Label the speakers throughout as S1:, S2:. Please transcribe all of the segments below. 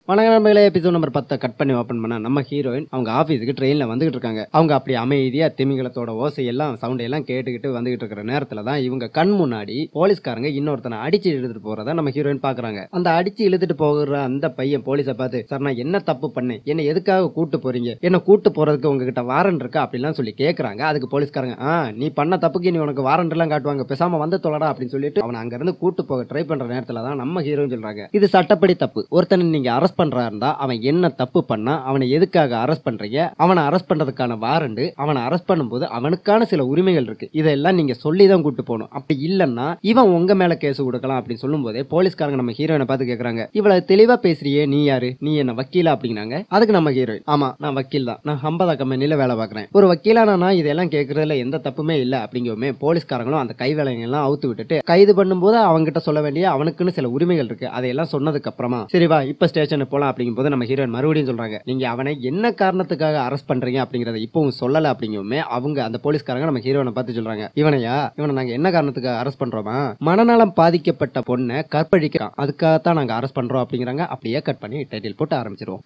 S1: வணக்கம் நண்பர்களே episode number பத்தை கட் பண்ணி ஓப்பன் பண்ண நம்ம ஹீரோயின் அவங்க ஆஃபீஸுக்கு ட்ரெயினில் வந்துகிட்டு இருக்காங்க அவங்க அப்படி அமைதியாக திமிங்கலத்தோட ஓசை எல்லாம் சவுண்ட் எல்லாம் கேட்டுக்கிட்டு வந்துகிட்டு இருக்கிற நேரத்தில் தான் இவங்க கண் முன்னாடி போலீஸ்காரங்க இன்னொருத்தனை அடிச்சு இழுத்துட்டு போறத நம்ம ஹீரோயின் பார்க்கறாங்க அந்த அடிச்சு இழுத்துட்டு போகிற அந்த பையன் போலீஸை பார்த்து சார் நான் என்ன தப்பு பண்ணேன் என்ன எதுக்காக கூட்டு போறீங்க என்ன கூட்டு போறதுக்கு உங்ககிட்ட வாரண்ட் இருக்கா அப்படிலாம் சொல்லி கேட்கறாங்க அதுக்கு போலீஸ்காரங்க ஆ நீ பண்ண தப்புக்கு நீ உனக்கு வாரண்ட் எல்லாம் காட்டுவாங்க பேசாம வந்து தொலைடா அப்படின்னு சொல்லிட்டு அவனை அங்க இருந்து கூட்டு போக ட்ரை பண்ற நேரத்துல தான் நம்ம ஹீரோயின் சொல்றாங்க இது சட்டப்படி தப்பு ஒருத்தனை நீங்க அரெஸ்ட் பண்றா இருந்தா அவன் என்ன தப்பு பண்ணா அவனை எதுக்காக அரெஸ்ட் பண்றீங்க அவனை அரெஸ்ட் பண்றதுக்கான வாரண்டு அவனை அரெஸ்ட் பண்ணும்போது அவனுக்கான சில உரிமைகள் இருக்கு இதெல்லாம் நீங்க சொல்லி தான் கூட்டு போகணும் அப்படி இல்லைன்னா இவன் உங்க மேல கேஸ் கொடுக்கலாம் அப்படின்னு சொல்லும் போதே போலீஸ்காரங்க நம்ம ஹீரோயினை பார்த்து கேக்குறாங்க இவ்வளவு தெளிவா பேசுறியே நீ யாரு நீ என்ன வக்கீலா அப்படிங்கிறாங்க அதுக்கு நம்ம ஹீரோயின் ஆமா நான் வக்கீல் தான் நான் ஹம்பதா கம்பெனில வேலை பார்க்கறேன் ஒரு வக்கீலானா நான் இதெல்லாம் கேட்கறதுல எந்த தப்புமே இல்ல அப்படிங்கவுமே போலீஸ்காரங்களும் அந்த கை வேலைங்க எல்லாம் அவுத்து விட்டுட்டு கைது பண்ணும்போது அவன்கிட்ட சொல்ல வேண்டிய அவனுக்குன்னு சில உரிமைகள் இருக்கு அதையெல்லாம் சொன்னதுக்கு அப்புறமா சரி வா இப்ப ஸ்டேஷனுக்கு போலாம் அப்படிங்கும் போது நம்ம ஹீரோயின் மறுபடியும் சொல்றாங்க நீங்க அவனை என்ன காரணத்துக்காக அரெஸ்ட் பண்றீங்க அப்படிங்கறத இப்பவும் சொல்லல அப்படிங்கவுமே அவங்க அந்த போலீஸ்காரங்க நம்ம ஹீரோனை பார்த்து சொல்றாங்க இவனையா இவனை நாங்க என்ன காரணத்துக்காக அரெஸ்ட் பண்றோமா மனநலம் பாதிக்கப்பட்ட பொண்ணை கற்பழிக்கிறான் அதுக்காகத்தான் நாங்க அரெஸ்ட் பண்றோம் அப்படிங்கிறாங்க அப்படியே கட் பண்ணி டைட்டில் போட்டு ஆரம்பிச்சிருவோம்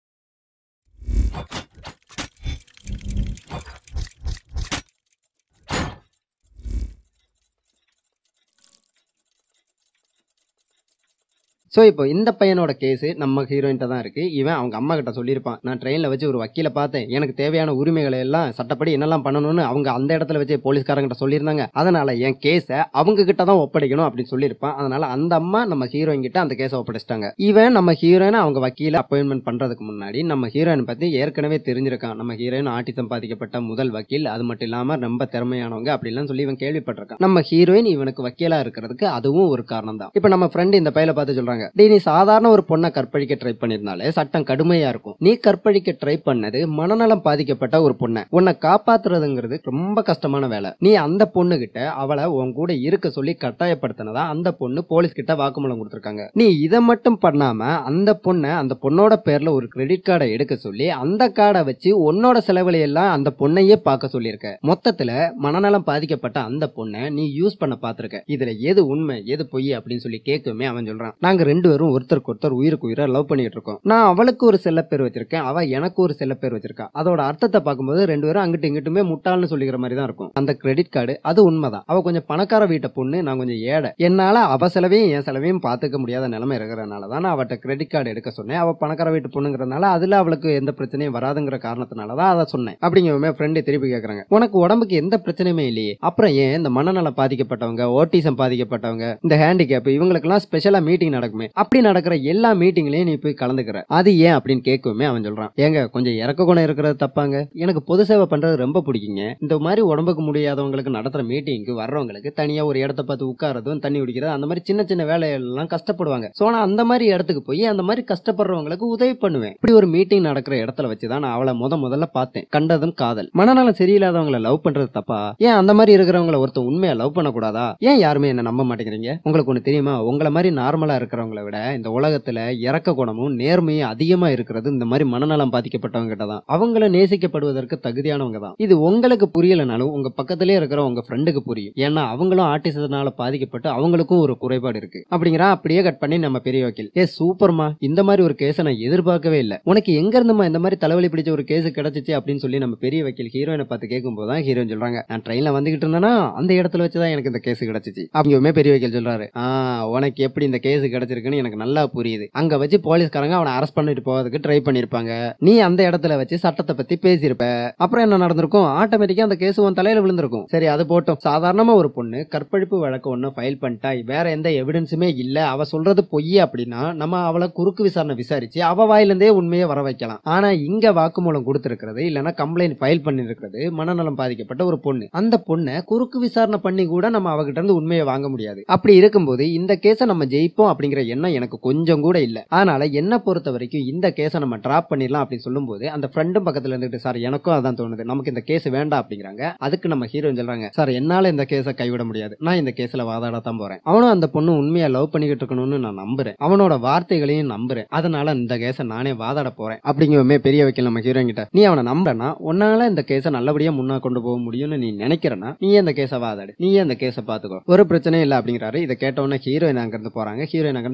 S1: ஸோ இப்போ இந்த பையனோட கேஸ் நம்ம ஹீரோயின்ட்ட தான் இருக்கு இவன் அவங்க அம்மா கிட்ட சொல்லியிருப்பான் நான் ட்ரெயினில் வச்சு ஒரு வக்கீலை பார்த்தேன் எனக்கு தேவையான உரிமைகளை எல்லாம் சட்டப்படி என்னெல்லாம் பண்ணணும்னு அவங்க அந்த இடத்துல வச்சு போலீஸ்காரங்கிட்ட சொல்லியிருந்தாங்க அதனால என் கேஸை அவங்க கிட்ட தான் ஒப்படைக்கணும் அப்படின்னு சொல்லியிருப்பான் அதனால அந்த அம்மா நம்ம ஹீரோயின் கிட்ட அந்த கேஸை ஒப்படைச்சிட்டாங்க இவன் நம்ம ஹீரோயினை அவங்க வக்கீல அப்பாயின்மெண்ட் பண்றதுக்கு முன்னாடி நம்ம ஹீரோயின் பத்தி ஏற்கனவே தெரிஞ்சிருக்கான் நம்ம ஹீரோயின் ஆட்டிசம் பாதிக்கப்பட்ட முதல் வக்கீல் அது மட்டும் இல்லாம ரொம்ப திறமையானவங்க அப்படிலாம் சொல்லி இவன் கேள்விப்பட்டிருக்கான் நம்ம ஹீரோயின் இவனுக்கு வக்கீலா இருக்கிறதுக்கு அதுவும் ஒரு காரணம் தான் இப்போ நம்ம ஃப்ரெண்ட் இந்த பையில பார்த்து சொல்றாங்க டேய் நீ சாதாரண ஒரு பொண்ணை கற்பழிக்க ட்ரை பண்ணிருந்தாலே சட்டம் கடுமையா இருக்கும் நீ கற்பழிக்க ட்ரை பண்ணது மனநலம் பாதிக்கப்பட்ட ஒரு பொண்ணை உன்னை காப்பாத்துறதுங்கிறது ரொம்ப கஷ்டமான வேலை நீ அந்த பொண்ணு கிட்ட அவளை உன் கூட இருக்க சொல்லி கட்டாயப்படுத்தினதா அந்த பொண்ணு போலீஸ் கிட்ட வாக்குமூலம் கொடுத்திருக்காங்க நீ இதை மட்டும் பண்ணாம அந்த பொண்ணை அந்த பொண்ணோட பேர்ல ஒரு கிரெடிட் கார்டை எடுக்க சொல்லி அந்த கார்டை வச்சு உன்னோட செலவுல எல்லாம் அந்த பொண்ணையே பார்க்க சொல்லியிருக்க மொத்தத்துல மனநலம் பாதிக்கப்பட்ட அந்த பொண்ணை நீ யூஸ் பண்ண பாத்திருக்க இதுல எது உண்மை எது பொய் அப்படின்னு சொல்லி கேட்கவே அவன் சொல்றான் நாங்க ரெண்டு பேரும் ஒருத்தருக்கு ஒருத்தர் உயிருக்கு உயிரை லவ் பண்ணிட்டு இருக்கோம் நான் அவளுக்கு ஒரு செல்ல பேர் வச்சிருக்கேன் அவ எனக்கு ஒரு செல்ல பேர் வச்சிருக்கா அதோட அர்த்தத்தை பார்க்கும்போது ரெண்டு பேரும் அங்கிட்டு இங்கிட்டுமே முட்டாள்னு சொல்லிக்கிற மாதிரி தான் இருக்கும் அந்த கிரெடிட் கார்டு அது உண்மைதான் அவ கொஞ்சம் பணக்கார வீட்டை பொண்ணு நான் கொஞ்சம் ஏழை என்னால அவ செலவையும் என் செலவையும் பார்த்துக்க முடியாத நிலைமை இருக்கிறதுனால தான் நான் அவட்ட கிரெடிட் கார்டு எடுக்க சொன்னேன் அவ பணக்கார வீட்டு பொண்ணுங்கிறதுனால அதுல அவளுக்கு எந்த பிரச்சனையும் வராதுங்கிற காரணத்தினால தான் அதை சொன்னேன் அப்படிங்கிற ஃப்ரெண்டு திருப்பி கேட்கறாங்க உனக்கு உடம்புக்கு எந்த பிரச்சனையுமே இல்லையே அப்புறம் ஏன் இந்த மனநலம் பாதிக்கப்பட்டவங்க ஓட்டிசம் பாதிக்கப்பட்டவங்க இந்த ஹேண்டிகேப் இவங்களுக்கெல்லாம் ஸ்பெஷலா மீட்டிங் நடக்குமே அப்படி நடக்கிற எல்லா மீட்டிங்லயும் நீ போய் கலந்துக்கிற அது ஏன் அப்படின்னு கேட்கவுமே அவன் சொல்றான் ஏங்க கொஞ்சம் இறக்க குணம் இருக்கிறது தப்பாங்க எனக்கு பொது சேவை பண்றது ரொம்ப பிடிக்குங்க இந்த மாதிரி உடம்புக்கு முடியாதவங்களுக்கு நடத்துற மீட்டிங்க்கு வர்றவங்களுக்கு தனியா ஒரு இடத்த பார்த்து உட்காரதும் தண்ணி குடிக்கிறது அந்த மாதிரி சின்ன சின்ன வேலையெல்லாம் கஷ்டப்படுவாங்க சோ நான் அந்த மாதிரி இடத்துக்கு போய் அந்த மாதிரி கஷ்டப்படுறவங்களுக்கு உதவி பண்ணுவேன் இப்படி ஒரு மீட்டிங் நடக்கிற இடத்துல வச்சுதான் நான் அவளை முத முதல்ல பார்த்தேன் கண்டதும் காதல் மனநலம் சரியில்லாதவங்களை லவ் பண்றது தப்பா ஏன் அந்த மாதிரி இருக்கிறவங்கள ஒருத்தன் உண்மையா லவ் பண்ணக்கூடாதா ஏன் யாருமே என்ன நம்ப மாட்டேங்கிறீங்க உங்களுக்கு ஒண்ணு தெரியுமா உங்களை மாதிரி நார்மலா இருக்கிறவங்கள விட இந்த உலகத்துல இறக்க குணமும் நேர்மையும் அதிகமா இருக்கிறது இந்த மாதிரி மனநலம் பாதிக்கப்பட்டவங்க கிட்ட தான் அவங்கள நேசிக்கப்படுவதற்கு தகுதியானவங்க தான் இது உங்களுக்கு புரியலனாலும் உங்க பக்கத்திலே இருக்கிற உங்க ஃப்ரெண்டுக்கு புரியும் ஏன்னா அவங்களும் ஆர்டிசத்தினால பாதிக்கப்பட்டு அவங்களுக்கும் ஒரு குறைபாடு இருக்கு அப்படிங்கிறா அப்படியே கட் பண்ணி நம்ம பெரிய வக்கீல் ஏ சூப்பர்மா இந்த மாதிரி ஒரு கேஸை நான் எதிர்பார்க்கவே இல்லை உனக்கு எங்க இருந்துமா இந்த மாதிரி தலைவலி பிடிச்ச ஒரு கேஸ் கிடைச்சிச்சு அப்படின்னு சொல்லி நம்ம பெரிய வக்கீல் ஹீரோயினை பார்த்து கேட்கும்போது தான் ஹீரோயின் சொல்றாங்க நான் ட்ரெயின்ல வந்துகிட்டு இருந்தேன்னா அந்த இடத்துல வச்சுதான் எனக்கு இந்த கேஸ் கிடைச்சிச்சு அப்படிங்குமே பெரிய வக்கீல் சொல்றாரு ஆ உனக்கு எப்படி இந்த கேஸ் கிடைச்சிருக்குன்னு எனக்கு நல்லா புரியுது அங்க வச்சு போலீஸ்காரங்க அவனை அரெஸ்ட் பண்ணிட்டு போவதுக்கு ட்ரை பண்ணிருப்பாங்க நீ அந்த இடத்துல வச்சு சட்டத்தை பத்தி பேசியிருப்ப அப்புறம் என்ன நடந்திருக்கும் ஆட்டோமேட்டிக்கா அந்த கேஸ் உன் தலையில விழுந்திருக்கும் சரி அது போட்டோம் சாதாரணமா ஒரு பொண்ணு கற்பழிப்பு வழக்கு ஒண்ணு ஃபைல் பண்ணிட்டா வேற எந்த எவிடன்ஸுமே இல்ல அவ சொல்றது பொய் அப்படின்னா நம்ம அவளை குறுக்கு விசாரணை விசாரிச்சு அவ வாயிலிருந்தே உண்மையை வர வைக்கலாம் ஆனா இங்க வாக்குமூலம் கொடுத்திருக்கிறது இல்லைன்னா கம்ப்ளைண்ட் ஃபைல் பண்ணிருக்கிறது மனநலம் பாதிக்கப்பட்ட ஒரு பொண்ணு அந்த பொண்ணை குறுக்கு விசாரணை பண்ணி கூட நம்ம அவகிட்ட இருந்து உண்மையை வாங்க முடியாது அப்படி இருக்கும்போது இந்த கேஸை நம்ம ஜெயிப்போம் அப்படிங்கிற எண்ணம் எனக்கு கொஞ்சம் கூட இல்ல அதனால என்ன பொறுத்த வரைக்கும் இந்த கேஸை நம்ம டிராப் பண்ணிடலாம் அப்படின்னு சொல்லும்போது அந்த ஃப்ரெண்டும் பக்கத்துல இருந்துட்டு சார் எனக்கும் அதான் தோணுது நமக்கு இந்த கேஸ் வேண்டாம் அப்படிங்கிறாங்க அதுக்கு நம்ம ஹீரோயின் சொல்றாங்க சார் என்னால இந்த கேஸை கைவிட முடியாது நான் இந்த கேஸ்ல வாதாட தான் போறேன் அவனும் அந்த பொண்ணு உண்மையா லவ் பண்ணிக்கிட்டு இருக்கணும்னு நான் நம்புறேன் அவனோட வார்த்தைகளையும் நம்புறேன் அதனால இந்த கேஸை நானே வாதாட போறேன் அப்படிங்கவுமே பெரிய வைக்கல் நம்ம ஹீரோயின் கிட்ட நீ அவனை நம்புறனா உன்னால இந்த கேஸை நல்லபடியா முன்னா கொண்டு போக முடியும்னு நீ நினைக்கிறனா நீ இந்த கேஸை வாதாடு நீ இந்த கேஸை பாத்துக்கோ ஒரு பிரச்சனையும் இல்ல அப்படிங்கிறாரு இதை கேட்டவொடனே ஹீரோயின் அங்கிருந்து போறாங்க ஹீரோயின் அங்கிருந்து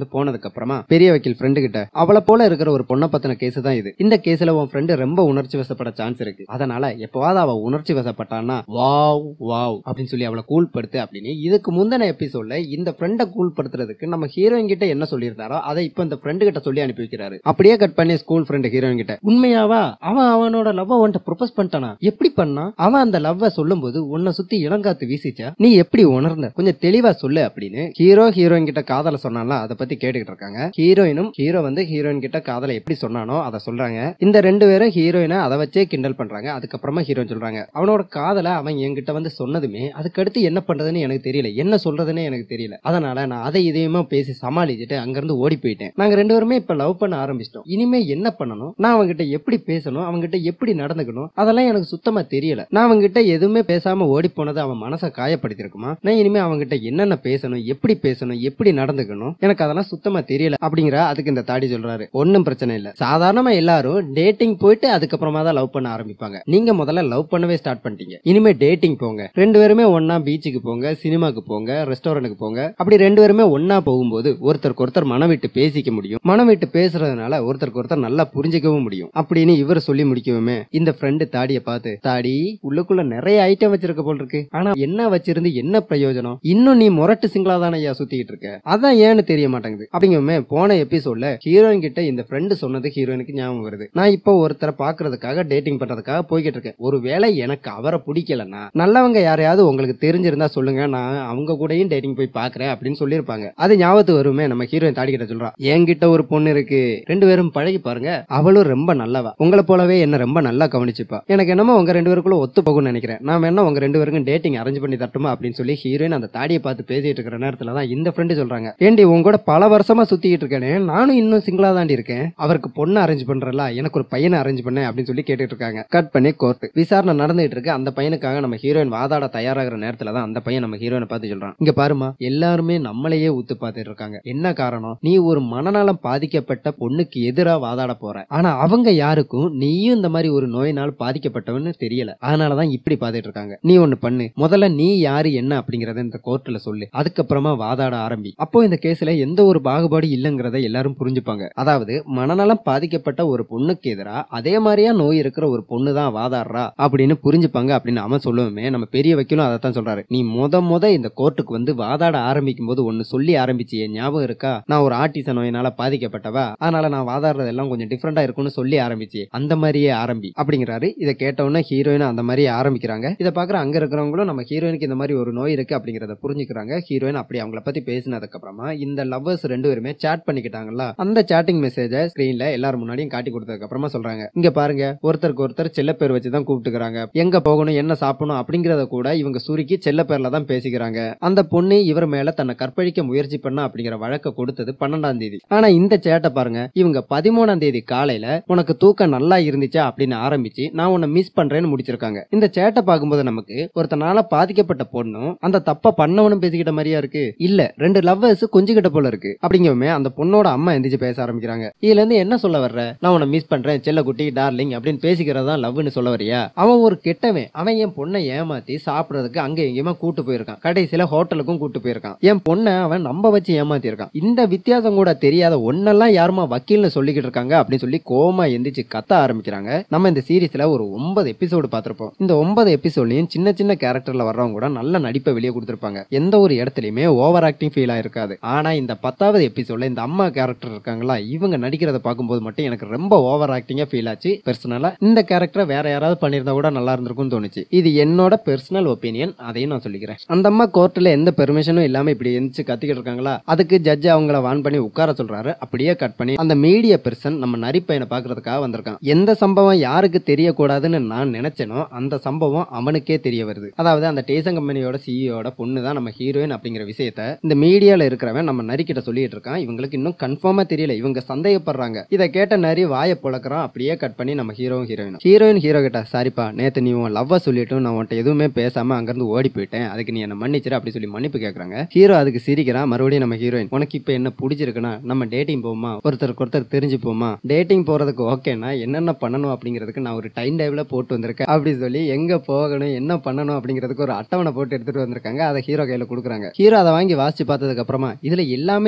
S1: இருந்து போனதுக்கு அப்புறமா பெரிய வக்கீல் ஃப்ரெண்டு கிட்ட அவளை போல இருக்கிற ஒரு பொண்ணை பத்தின கேஸ் தான் இது இந்த கேஸ்ல உன் ஃப்ரெண்டு ரொம்ப உணர்ச்சி வசப்பட சான்ஸ் இருக்கு அதனால எப்பவாவது அவ உணர்ச்சி வசப்பட்டான்னா வாவ் வாவ் அப்படின்னு சொல்லி அவளை கூல் படுத்து அப்படின்னு இதுக்கு முந்தின எபிசோட்ல இந்த ஃப்ரெண்டை கூல் படுத்துறதுக்கு நம்ம ஹீரோயின் கிட்ட என்ன சொல்லியிருந்தாரோ அதை இப்ப இந்த ஃப்ரெண்டு கிட்ட சொல்லி அனுப்பி வைக்கிறாரு அப்படியே கட் பண்ணி ஸ்கூல் ஃப்ரெண்டு ஹீரோயின் கிட்ட உண்மையாவா அவன் அவனோட லவ் உன்ட்ட ப்ரொபோஸ் பண்ணிட்டானா எப்படி பண்ணா அவன் அந்த லவ்வை சொல்லும்போது உன்னை சுத்தி இளங்காத்து வீசிச்சா நீ எப்படி உணர்ந்த கொஞ்சம் தெளிவா சொல்லு அப்படின்னு ஹீரோ ஹீரோயின் கிட்ட காதல சொன்னால அதை பத்தி கேட்டுக்கிட்டு இருக்காங்க ஹீரோயினும் ஹீரோ வந்து ஹீரோயின் கிட்ட காதலை எப்படி சொன்னானோ அதை சொல்றாங்க இந்த ரெண்டு பேரும் ஹீரோயினை அதை வச்சே கிண்டல் பண்றாங்க அதுக்கப்புறமா ஹீரோயின் சொல்றாங்க அவனோட காதலை அவன் என்கிட்ட வந்து சொன்னதுமே அதுக்கடுத்து என்ன பண்றதுன்னு எனக்கு தெரியல என்ன சொல்றதுன்னு எனக்கு தெரியல அதனால நான் அதை இதையுமா பேசி சமாளிச்சுட்டு அங்கிருந்து ஓடி போயிட்டேன் நாங்க ரெண்டு பேருமே இப்ப லவ் பண்ண ஆரம்பிச்சிட்டோம் இனிமே என்ன பண்ணணும் நான் அவங்ககிட்ட எப்படி பேசணும் அவங்ககிட்ட எப்படி நடந்துக்கணும் அதெல்லாம் எனக்கு சுத்தமா தெரியல நான் அவங்ககிட்ட எதுவுமே பேசாம ஓடி போனது அவன் மனசை காயப்படுத்திருக்குமா நான் இனிமே அவங்ககிட்ட என்னென்ன பேசணும் எப்படி பேசணும் எப்படி நடந்துக்கணும் எனக்கு அதெல்லாம் சுத்தமா தெரியல அப்படிங்கிற அதுக்கு இந்த தாடி சொல்றாரு ஒன்னும் பிரச்சனை இல்ல சாதாரணமா எல்லாரும் டேட்டிங் போயிட்டு அதுக்கப்புறமா தான் லவ் பண்ண ஆரம்பிப்பாங்க நீங்க முதல்ல லவ் பண்ணவே ஸ்டார்ட் பண்ணிட்டீங்க இனிமே டேட்டிங் போங்க ரெண்டு பேருமே ஒன்னா பீச்சுக்கு போங்க சினிமாக்கு போங்க ரெஸ்டாரண்ட்டுக்கு போங்க அப்படி ரெண்டு பேருமே ஒன்னா போகும்போது ஒருத்தருக்கு ஒருத்தர் மனம் விட்டு பேசிக்க முடியும் மனம் விட்டு பேசுறதுனால ஒருத்தருக்கு ஒருத்தர் நல்லா புரிஞ்சுக்கவும் முடியும் அப்படின்னு இவர் சொல்லி முடிக்கவுமே இந்த ஃப்ரெண்டு தாடிய பார்த்து தாடி உள்ளுக்குள்ள நிறைய ஐட்டம் வச்சிருக்க போல் இருக்கு ஆனா என்ன வச்சிருந்து என்ன பிரயோஜனம் இன்னும் நீ முரட்டு சிங்களா தானே ஐயா சுத்திக்கிட்டு இருக்க அதான் ஏன்னு தெரிய மாட்டேங்குது அப்படிங்குமே போன எபிசோட்ல ஹீரோயின் கிட்ட இந்த ஃப்ரெண்டு சொன்னது ஹீரோயினுக்கு ஞாபகம் வருது நான் இப்போ ஒருத்தரை பாக்குறதுக்காக டேட்டிங் பண்றதுக்காக போய்கிட்டு இருக்கேன் ஒருவேளை எனக்கு அவரை பிடிக்கலன்னா நல்லவங்க யாரையாவது உங்களுக்கு தெரிஞ்சிருந்தா சொல்லுங்க நான் அவங்க கூடயும் டேட்டிங் போய் பாக்குறேன் அப்படின்னு சொல்லியிருப்பாங்க அது ஞாபகத்து வருமே நம்ம ஹீரோயின் தாடி கிட்ட சொல்றா என்கிட்ட ஒரு பொண்ணு இருக்கு ரெண்டு பேரும் பழகி பாருங்க அவளும் ரொம்ப நல்லவா உங்களை போலவே என்ன ரொம்ப நல்லா கவனிச்சுப்பா எனக்கு என்னமோ உங்க ரெண்டு பேருக்குள்ள ஒத்து போகும்னு நினைக்கிறேன் நான் வேணா உங்க ரெண்டு பேருக்கும் டேட்டிங் அரேஞ்ச் பண்ணி தட்டுமா அப்படின்னு சொல்லி ஹீரோயின் அந்த தாடியை பார்த்து பேசிட்டு இருக்கிற நேரத்துல தான் இந்த ஃப்ரெண்டு சொல்றாங்க ஏண்டி உங்க கூட பல வருஷமா சுத்திக்கிட்டு இருக்கேனே நானும் இன்னும் சிங்கிளா தாண்டி இருக்கேன் அவருக்கு பொண்ணு அரேஞ்ச் பண்றல எனக்கு ஒரு பையனை அரேஞ்ச் பண்ணேன் அப்படின்னு சொல்லி கேட்டுட்டு இருக்காங்க கட் பண்ணி கோர்ட் விசாரணை நடந்துட்டு இருக்கு அந்த பையனுக்காக நம்ம ஹீரோயின் வாதாட தயாராகிற நேரத்துல தான் அந்த பையன் நம்ம ஹீரோயினை பார்த்து சொல்றான் இங்க பாருமா எல்லாருமே நம்மளையே ஊத்து பார்த்துட்டு இருக்காங்க என்ன காரணம் நீ ஒரு மனநலம் பாதிக்கப்பட்ட பொண்ணுக்கு எதிரா வாதாட போற ஆனா அவங்க யாருக்கும் நீயும் இந்த மாதிரி ஒரு நோயினால் பாதிக்கப்பட்டவன்னு தெரியல அதனாலதான் இப்படி பார்த்துட்டு இருக்காங்க நீ ஒண்ணு பண்ணு முதல்ல நீ யாரு என்ன அப்படிங்கறத இந்த கோர்ட்ல சொல்லு அதுக்கப்புறமா வாதாட ஆரம்பி அப்போ இந்த கேஸ்ல எந்த ஒரு பாகுபாடு இல்லைங்கிறத எல்லாரும் புரிஞ்சுப்பாங்க அதாவது மனநலம் பாதிக்கப்பட்ட ஒரு பொண்ணுக்கு எதிரா அதே மாதிரியா நோய் இருக்கிற ஒரு பொண்ணு தான் வாதாடுறா அப்படின்னு புரிஞ்சுப்பாங்க அப்படின்னு அவன் சொல்லுவோமே நம்ம பெரிய வைக்கலும் அதைத்தான் சொல்றாரு நீ முத முத இந்த கோர்ட்டுக்கு வந்து வாதாட ஆரம்பிக்கும் போது ஒன்னு சொல்லி ஆரம்பிச்சியே ஞாபகம் இருக்கா நான் ஒரு ஆர்டிச நோயினால பாதிக்கப்பட்டவா அதனால நான் வாதாடுறது எல்லாம் கொஞ்சம் டிஃப்ரெண்டா இருக்கும்னு சொல்லி ஆரம்பிச்சியே அந்த மாதிரியே ஆரம்பி அப்படிங்கிறாரு இதை கேட்டவுடனே ஹீரோயின் அந்த மாதிரி ஆரம்பிக்கிறாங்க இதை பாக்குற அங்க இருக்கிறவங்களும் நம்ம ஹீரோயினுக்கு இந்த மாதிரி ஒரு நோய் இருக்கு அப்படிங்கறத புரிஞ்சுக்கிறாங்க ஹீரோயின் அப்படி அவங்கள பத்தி பேசினதுக்கு அப்புறமா இந்த லவ்வர்ஸ் ரெண்டு பேருமே சேட் பண்ணிக்கிட்டாங்கல்ல அந்த சேட்டிங் மெசேஜ ஸ்கிரீன்ல எல்லாரும் முன்னாடியும் காட்டி கொடுத்ததுக்கு அப்புறமா சொல்றாங்க இங்க பாருங்க ஒருத்தருக்கு ஒருத்தர் செல்ல பேர் வச்சு தான் கூப்பிட்டுக்கிறாங்க எங்க போகணும் என்ன சாப்பிடணும் அப்படிங்கறத கூட இவங்க சுருக்கி செல்ல பேர்ல தான் பேசிக்கிறாங்க அந்த பொண்ணு இவர் மேல தன்னை கற்பழிக்க முயற்சி பண்ண அப்படிங்கிற வழக்க கொடுத்தது பன்னெண்டாம் தேதி ஆனா இந்த சேட்டை பாருங்க இவங்க பதிமூணாம் தேதி காலையில உனக்கு தூக்கம் நல்லா இருந்துச்சா அப்படின்னு ஆரம்பிச்சு நான் உன்னை மிஸ் பண்றேன்னு முடிச்சிருக்காங்க இந்த சேட்டை பார்க்கும்போது நமக்கு ஒருத்தனால பாதிக்கப்பட்ட பொண்ணும் அந்த தப்ப பண்ணவனும் பேசிக்கிட்ட மாதிரியா இருக்கு இல்ல ரெண்டு லவ்வர்ஸ் கொஞ்சிக்கிட்ட போல இருக்கு அப்படிங்கவுமே அந்த பொண்ணோட அம்மா எந்திரிச்சு பேச ஆரம்பிக்கிறாங்க இதுல இருந்து என்ன சொல்ல வர்ற நான் உன்னை மிஸ் பண்றேன் செல்லக்குட்டி டார்லிங் அப்படின்னு பேசிக்கிறதா லவ்னு சொல்ல வரியா அவன் ஒரு கெட்டவன் அவன் என் பொண்ணை ஏமாத்தி சாப்பிடுறதுக்கு அங்க எங்கேயுமா கூட்டு போயிருக்கான் கடைசியில ஹோட்டலுக்கும் கூட்டு போயிருக்கான் என் பொண்ணை அவன் நம்ப வச்சு ஏமாத்தி இருக்கான் இந்த வித்தியாசம் கூட தெரியாத ஒன்னெல்லாம் யாருமா வக்கீல்னு சொல்லிக்கிட்டு இருக்காங்க அப்படின்னு சொல்லி கோமா எந்திரிச்சு கத்த ஆரம்பிக்கிறாங்க நம்ம இந்த சீரிஸ்ல ஒரு ஒன்பது எபிசோடு பார்த்திருப்போம் இந்த ஒன்பது எபிசோட்லயும் சின்ன சின்ன கேரக்டர்ல வர்றவங்க கூட நல்ல நடிப்பை வெளியே கொடுத்திருப்பாங்க எந்த ஒரு இடத்துலயுமே ஓவர் ஆக்டிங் ஃபீல் ஆயிருக்காது ஆனா இந்த பத்தாவது எபிசோட்ல இந்த அம்மா கேரக்டர் இருக்காங்களா இவங்க நடிக்கிறத பார்க்கும்போது மட்டும் எனக்கு ரொம்ப ஓவர் ஆக்டிங்கா ஃபீல் ஆச்சு பர்சனலா இந்த கேரக்டரை வேற யாராவது பண்ணியிருந்தா கூட நல்லா இருந்திருக்கும்னு தோணுச்சு இது என்னோட பெர்சனல் ஒப்பீனியன் அதையும் நான் சொல்லிக்கிறேன் அந்த அம்மா கோர்ட்ல எந்த பெர்மிஷனும் இல்லாம இப்படி எந்திரிச்சு கத்திக்கிட்டு இருக்காங்களா அதுக்கு ஜட்ஜ் அவங்கள வான் பண்ணி உட்கார சொல்றாரு அப்படியே கட் பண்ணி அந்த மீடியா பெர்சன் நம்ம நரிப்பையனை பாக்குறதுக்காக வந்திருக்கான் எந்த சம்பவம் யாருக்கு தெரியக்கூடாதுன்னு நான் நினைச்சேனோ அந்த சம்பவம் அவனுக்கே தெரிய வருது அதாவது அந்த டேசன் கம்பெனியோட சிஇஓட பொண்ணு தான் நம்ம ஹீரோயின் அப்படிங்கிற விஷயத்த இந்த மீடியால இருக்கிறவன் நம்ம நரிக்கிட்ட சொல்லிட்டு இருக்கான் இவங்களுக்கு இன்னும் கன்ஃபார்மா தெரியல இவங்க சந்தேகப்படுறாங்க இதை கேட்ட நரி வாயை புழக்கிறான் அப்படியே கட் பண்ணி நம்ம ஹீரோவும் ஹீரோயின் ஹீரோயின் ஹீரோ கிட்ட சாரிப்பா நேத்து நீ உன் லவ்வ சொல்லிட்டும் நான் உன்ட்ட எதுவுமே பேசாம அங்கிருந்து ஓடி போயிட்டேன் அதுக்கு நீ என்ன மன்னிச்சிரு அப்படி சொல்லி மன்னிப்பு கேக்குறாங்க ஹீரோ அதுக்கு சிரிக்கிறான் மறுபடியும் நம்ம ஹீரோயின் உனக்கு இப்ப என்ன பிடிச்சிருக்குன்னா நம்ம டேட்டிங் போமா ஒருத்தருக்கு ஒருத்தர் தெரிஞ்சு போமா டேட்டிங் போறதுக்கு ஓகேனா என்னென்ன பண்ணணும் அப்படிங்கிறதுக்கு நான் ஒரு டைம் டேபிள போட்டு வந்திருக்கேன் அப்படி சொல்லி எங்க போகணும் என்ன பண்ணணும் அப்படிங்கிறதுக்கு ஒரு அட்டவணை போட்டு எடுத்துட்டு வந்திருக்காங்க அதை ஹீரோ கையில கொடுக்குறாங்க ஹீரோ அதை வாங்கி வாசிச்சு பார்த்ததுக்கு அப்புறமா இதுல எல்லாமே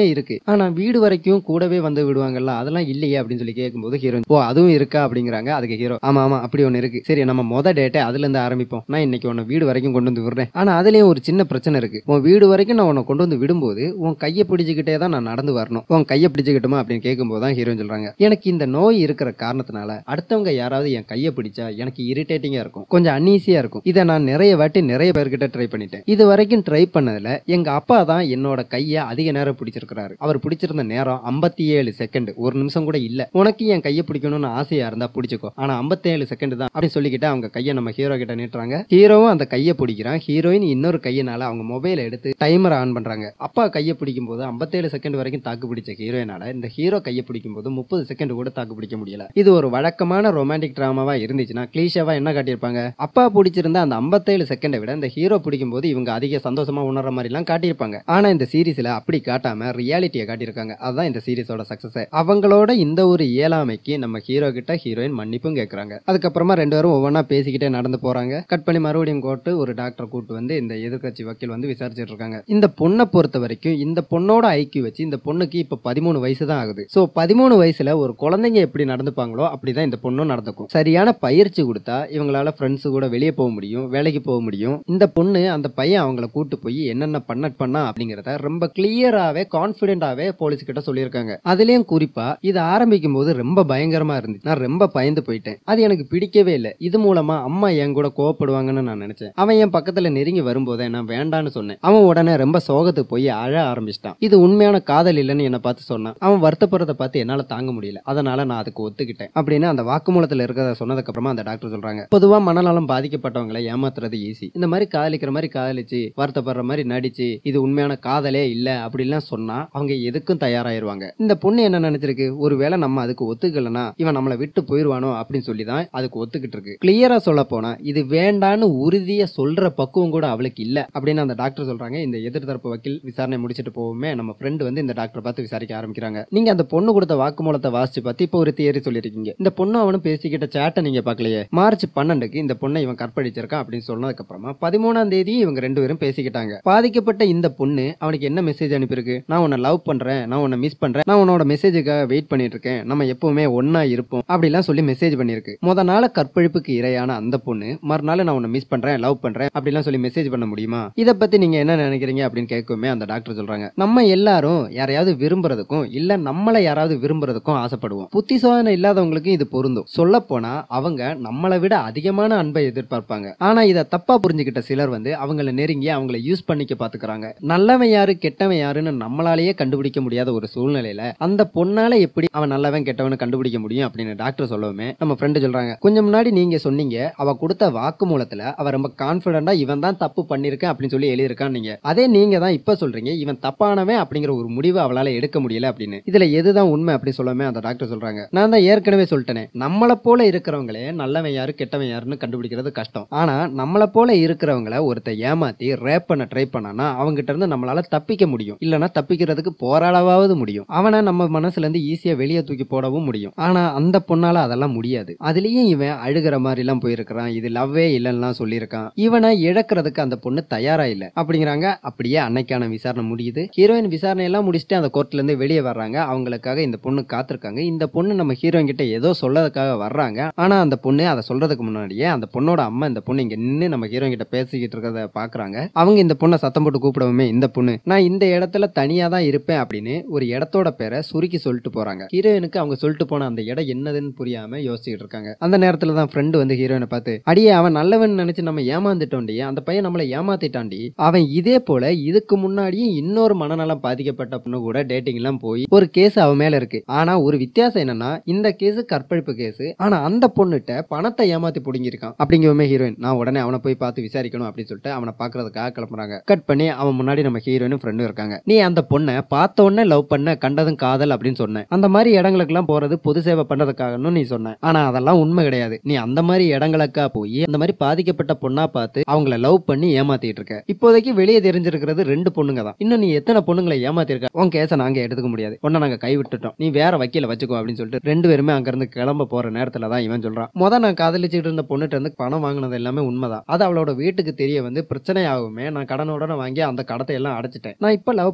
S1: எல்லாமே இருக்கு ஆனா வீடு வரைக்கும் கூடவே வந்து விடுவாங்கல்ல அதெல்லாம் இல்லையே அப்படின்னு சொல்லி கேட்கும்போது ஹீரோயின் ஓ அதுவும் இருக்கா அப்படிங்கிறாங்க அதுக்கு ஹீரோ ஆமா ஆமா அப்படி ஒன்னு இருக்கு சரி நம்ம மொத டேட்டை அதுல இருந்து ஆரம்பிப்போம் நான் இன்னைக்கு உன்னை வீடு வரைக்கும் கொண்டு வந்து விடுறேன் ஆனா அதுலயும் ஒரு சின்ன பிரச்சனை இருக்கு உன் வீடு வரைக்கும் நான் உன்னை கொண்டு வந்து விடும்போது உன் கையை பிடிச்சுக்கிட்டே தான் நான் நடந்து வரணும் உன் கையை பிடிச்சுக்கிட்டுமா அப்படின்னு கேட்கும்போது தான் ஹீரோயின் சொல்றாங்க எனக்கு இந்த நோய் இருக்கிற காரணத்தினால அடுத்தவங்க யாராவது என் கையை பிடிச்சா எனக்கு இரிட்டேட்டிங்கா இருக்கும் கொஞ்சம் அன்ஈஸியா இருக்கும் இதை நான் நிறைய வாட்டி நிறைய பேர்கிட்ட ட்ரை பண்ணிட்டேன் இது வரைக்கும் ட்ரை பண்ணதுல எங்க அப்பா தான் என்னோட கையை அதிக நேரம் பிடிச்சிருக்கிறாரு அவர் பிடிச்சிருந்த நேரம் 57 ஏழு செகண்ட் ஒரு நிமிஷம் கூட இல்ல உனக்கு என் கையை பிடிக்கணும்னு ஆசையா இருந்தா பிடிச்சிக்கோ ஆனா 57 ஏழு செகண்ட் தான் அப்படின்னு சொல்லிக்கிட்டு அவங்க கையை நம்ம ஹீரோ கிட்ட நீட்டுறாங்க ஹீரோவும் அந்த கையை பிடிக்கிறான் ஹீரோயின் இன்னொரு கையினால அவங்க மொபைலை எடுத்து டைமர் ஆன் பண்றாங்க அப்பா கையை பிடிக்கும் போது 57 செகண்ட் வரைக்கும் தாக்கு பிடிச்ச ஹீரோயினால இந்த ஹீரோ கையை பிடிக்கும் போது முப்பது செகண்ட் கூட தாக்கு பிடிக்க முடியல இது ஒரு வழக்கமான ரொமான்டிக் டிராமாவா இருந்துச்சுன்னா கிளீஷாவா என்ன காட்டியிருப்பாங்க அப்பா பிடிச்சிருந்த அந்த 57 செகண்டை விட இந்த ஹீரோ பிடிக்கும் போது இவங்க அதிக சந்தோஷமா உணர்ற மாதிரி எல்லாம் காட்டியிருப்பாங்க ஆனா இந்த சீரிஸ்ல அப்படி காட்டாம ரியாலிட்டியை காட்டியிருக்காங்க அதுதான் இந்த சீரிஸோட சக்சஸ் அவங்களோட இந்த ஒரு இயலாமைக்கு நம்ம ஹீரோ கிட்ட ஹீரோயின் மன்னிப்பும் கேட்கறாங்க அதுக்கப்புறமா ரெண்டு பேரும் ஒவ்வொன்றா பேசிக்கிட்டே நடந்து போறாங்க கட் பண்ணி மறுபடியும் கோட்டு ஒரு டாக்டரை கூட்டு வந்து இந்த எதிர்க்கட்சி வக்கீல் வந்து விசாரிச்சுட்டு இருக்காங்க இந்த பொண்ணை பொறுத்த வரைக்கும் இந்த பொண்ணோட ஐக்கிய வச்சு இந்த பொண்ணுக்கு இப்ப பதிமூணு வயசு தான் ஆகுது சோ பதிமூணு வயசுல ஒரு குழந்தைங்க எப்படி நடந்துப்பாங்களோ அப்படிதான் இந்த பொண்ணும் நடந்துக்கும் சரியான பயிற்சி கொடுத்தா இவங்களால ஃப்ரெண்ட்ஸ் கூட வெளியே போக முடியும் வேலைக்கு போக முடியும் இந்த பொண்ணு அந்த பையன் அவங்கள கூட்டு போய் என்னென்ன பண்ண பண்ணா அப்படிங்கறத ரொம்ப கிளியராவே கான்பிடென்டாவே போலீஸ் கிட்ட சொல்லியிருக்காங்க அதுலயும் குறிப்பா இது ஆரம்பிக்கும் போது ரொம்ப பயங்கரமா இருந்துச்சு நான் ரொம்ப பயந்து போயிட்டேன் அது எனக்கு பிடிக்கவே இல்லை இது மூலமா அம்மா என் கூட கோவப்படுவாங்கன்னு நான் நினைச்சேன் அவன் என் பக்கத்துல நெருங்கி வரும்போதே நான் வேண்டான்னு சொன்னேன் அவன் உடனே ரொம்ப சோகத்துக்கு போய் அழ ஆரம்பிச்சிட்டான் இது உண்மையான காதல் இல்லைன்னு என்னை பார்த்து சொன்னான் அவன் வருத்தப்படுறத பார்த்து என்னால தாங்க முடியல அதனால நான் அதுக்கு ஒத்துக்கிட்டேன் அப்படின்னு அந்த வாக்குமூலத்துல இருக்கிறத சொன்னதுக்கு அப்புறமா அந்த டாக்டர் சொல்றாங்க பொதுவா மனநலம் பாதிக்கப்பட்டவங்களை ஏமாத்துறது ஈஸி இந்த மாதிரி காதலிக்கிற மாதிரி காதலிச்சு வருத்தப்படுற மாதிரி நடிச்சு இது உண்மையான காதலே இல்ல அப்படிலாம் சொன்னா அவங்க எதுக்கும் தயாராயிருவாங்க இந்த பொண்ணு என்ன நினைச்சிருக்கு ஒருவேளை நம்ம அதுக்கு ஒத்துக்கலனா இவன் நம்மளை விட்டு போயிருவானோ அப்படின்னு சொல்லி தான் அதுக்கு ஒத்துக்கிட்டு இருக்கு கிளியரா சொல்ல போனா இது வேண்டான்னு உறுதியா சொல்ற பக்குவம் கூட அவளுக்கு இல்ல அப்படின்னு அந்த டாக்டர் சொல்றாங்க இந்த எதிர்த்தரப்பு வக்கீல் விசாரணை முடிச்சிட்டு போவோமே நம்ம ஃப்ரெண்டு வந்து இந்த டாக்டர் பார்த்து விசாரிக்க ஆரம்பிக்கிறாங்க நீங்க அந்த பொண்ணு கொடுத்த வாக்குமூலத்தை வாசிச்சு பார்த்து இப்போ ஒரு தியரி சொல்லிருக்கீங்க இந்த பொண்ணு அவனும் பேசிக்கிட்ட சேட்டை நீங்க பார்க்கலையே மார்ச் பன்னெண்டுக்கு இந்த பொண்ணை இவன் கற்பழிச்சிருக்கான் அப்படின்னு சொன்னதுக்கு அப்புறமா பதிமூணாம் தேதி இவங்க ரெண்டு பேரும் பேசிக்கிட்டாங்க பாதிக்கப்பட்ட இந்த பொண்ணு அவனுக்கு என்ன மெசேஜ் அனுப்பியிருக்கு நான் உன்னை லவ் பண்றேன் நான் உன்னை மிஸ் பண்றேன் நான் உன்னோட மெசேஜுக்காக வெயிட் பண்ணிட்டு இருக்கேன் நம்ம எப்பவுமே ஒன்னா இருப்போம் அப்படிலாம் சொல்லி மெசேஜ் பண்ணிருக்கு முத நாள் கற்பழிப்புக்கு இரையான அந்த பொண்ணு மறுநாள் நான் உன்னை மிஸ் பண்றேன் லவ் பண்றேன் அப்படிலாம் சொல்லி மெசேஜ் பண்ண முடியுமா இத பத்தி நீங்க என்ன நினைக்கிறீங்க அப்படின்னு கேட்குமே அந்த டாக்டர் சொல்றாங்க நம்ம எல்லாரும் யாரையாவது விரும்புறதுக்கும் இல்ல நம்மள யாராவது விரும்புறதுக்கும் ஆசைப்படுவோம் புத்தி சோதனை இல்லாதவங்களுக்கு இது பொருந்தும் சொல்ல போனா அவங்க நம்மளை விட அதிகமான அன்பை எதிர்பார்ப்பாங்க ஆனா இத தப்பா புரிஞ்சுக்கிட்ட சிலர் வந்து அவங்கள நெருங்கி அவங்கள யூஸ் பண்ணிக்க பாத்துக்கிறாங்க நல்லவன் யாரு கெட்டவன் யாருன்னு நம்மளாலேயே கண்டுபிடிக்க முடியாத ஒரு சூழ்நிலையில அந்த பொண்ணால எப்படி அவன் நல்லவன் கெட்டவன் கண்டுபிடிக்க முடியும் அப்படின்னு டாக்டர் சொல்லவுமே நம்ம ஃப்ரெண்டு சொல்றாங்க கொஞ்சம் முன்னாடி நீங்க சொன்னீங்க அவ கொடுத்த வாக்குமூலத்துல அவ ரொம்ப கான்பிடண்டா இவன் தான் தப்பு பண்ணிருக்கேன் அப்படின்னு சொல்லி எழுதியிருக்கான் நீங்க அதே நீங்க தான் இப்ப சொல்றீங்க இவன் தப்பானவன் அப்படிங்கிற ஒரு முடிவை அவளால எடுக்க முடியல அப்படின்னு இதுல எதுதான் உண்மை அப்படி சொல்லாம அந்த டாக்டர் சொல்றாங்க நான் தான் ஏற்கனவே சொல்லிட்டேனே நம்மளை போல இருக்கிறவங்களே நல்லவன் யாரு கெட்டவன் யாருன்னு கண்டுபிடிக்கிறது கஷ்டம் ஆனா நம்மளை போல இருக்கிறவங்கள ஒருத்த ஏமாத்தி ரேப் பண்ண ட்ரை பண்ணானா அவங்ககிட்ட இருந்து நம்மளால தப்பிக்க முடியும் இல்லனா தப்பிக்கிறதுக்கு போராடவாவது முடியும் அவனை நம்ம மனசுல இருந்து ஈஸியா வெளியே தூக்கி போடவும் முடியும் ஆனா அந்த பொண்ணால அதெல்லாம் முடியாது அதுலயும் இவன் அழுகிற மாதிரி எல்லாம் போயிருக்கிறான் இது லவ்வே இல்லைன்னா சொல்லியிருக்கான் இவனை இழக்கிறதுக்கு அந்த பொண்ணு தயாரா இல்ல அப்படிங்கிறாங்க அப்படியே அன்னைக்கான விசாரணை முடியுது ஹீரோயின் விசாரணை எல்லாம் முடிச்சுட்டு அந்த கோர்ட்ல இருந்து வெளியே வர்றாங்க அவங்களுக்காக இந்த பொண்ணு காத்திருக்காங்க இந்த பொண்ணு நம்ம ஹீரோயின் கிட்ட ஏதோ சொல்லதுக்காக வர்றாங்க ஆனா அந்த பொண்ணு அதை சொல்றதுக்கு முன்னாடியே அந்த பொண்ணோட அம்மா இந்த பொண்ணு இங்க நின்று நம்ம ஹீரோயின் கிட்ட பேசிக்கிட்டு இருக்கிறத பாக்குறாங்க அவங்க இந்த பொண்ணை சத்தம் போட்டு கூப்பிடவுமே இந்த பொண்ணு நான் இந்த இடத்துல தனியா தான் இருப்பேன் அப்படின்னு ஒரு இடத்தோட பேரை சுருக்கி சொல்லிட்டு போறாங்க ஹீரோயினுக்கு அவங்க சொல்லிட்டு போன அந்த இடம் என்னதுன்னு புரியாம யோசிச்சுட்டு இருக்காங்க அந்த நேரத்துல தான் ஃப்ரெண்டு வந்து ஹீரோயினை பார்த்து அடியே அவன் நல்லவன் நினைச்சு நம்ம ஏமாந்துட்டோண்டி அந்த பையன் நம்மளை ஏமாத்திட்டாண்டி அவன் இதே போல இதுக்கு முன்னாடியே இன்னொரு மனநலம் பாதிக்கப்பட்ட பொண்ணு கூட டேட்டிங் எல்லாம் போய் ஒரு கேஸ் அவன் மேல இருக்கு ஆனா ஒரு வித்தியாசம் என்னன்னா இந்த கேஸ் கற்பழிப்பு கேஸ் ஆனா அந்த பொண்ணுகிட்ட பணத்தை ஏமாத்தி புடுங்கிருக்கான் அப்படிங்கவுமே ஹீரோயின் நான் உடனே அவனை போய் பார்த்து விசாரிக்கணும் அப்படின்னு சொல்லிட்டு அவனை பாக்குறதுக்காக கிளம்புறாங்க கட் பண்ணி அவன் முன்னாடி நம்ம ஹீரோயினும் ஃப்ரெண்டும் இருக்காங்க நீ அந்த பொண்ணை பார்த்த உடனே லவ் பண்ண கண்டதும் காதல் அப்படின்னு சொன்னேன் அந்த மாதிரி இடங்களுக்கெல்லாம் போறது பொது சேவை பண்றதுக்காகன்னு நீ சொன்ன ஆனா அதெல்லாம் உண்மை கிடையாது நீ அந்த மாதிரி இடங்களுக்கா போய் அந்த மாதிரி பாதிக்கப்பட்ட பொண்ணா பார்த்து அவங்கள லவ் பண்ணி ஏமாத்திட்டு இருக்க இப்போதைக்கு வெளியே தெரிஞ்சிருக்கிறது ரெண்டு பொண்ணுங்க தான் இன்னும் நீ எத்தனை பொண்ணுங்களை ஏமாத்திருக்க உன் கேஸை நாங்க எடுத்துக்க முடியாது உன்னை நாங்க கைவிட்டுட்டோம் நீ வேற வக்கீல வச்சுக்கோ அப்படின்னு சொல்லிட்டு ரெண்டு பேருமே அங்க இருந்து கிளம்ப போற நேரத்துல தான் இவன் சொல்றான் முத நான் காதலிச்சுட்டு இருந்த பொண்ணுட்டு இருந்து பணம் வாங்கினது எல்லாமே உண்மைதான் அது அவளோட வீட்டுக்கு தெரிய வந்து பிரச்சனை ஆகுமே நான் கடனுடனே வாங்கி அந்த கடத்தை எல்லாம் அடைச்சிட்டேன் நான் இப்ப லவ் பண்ணிட்டு இருக்கிற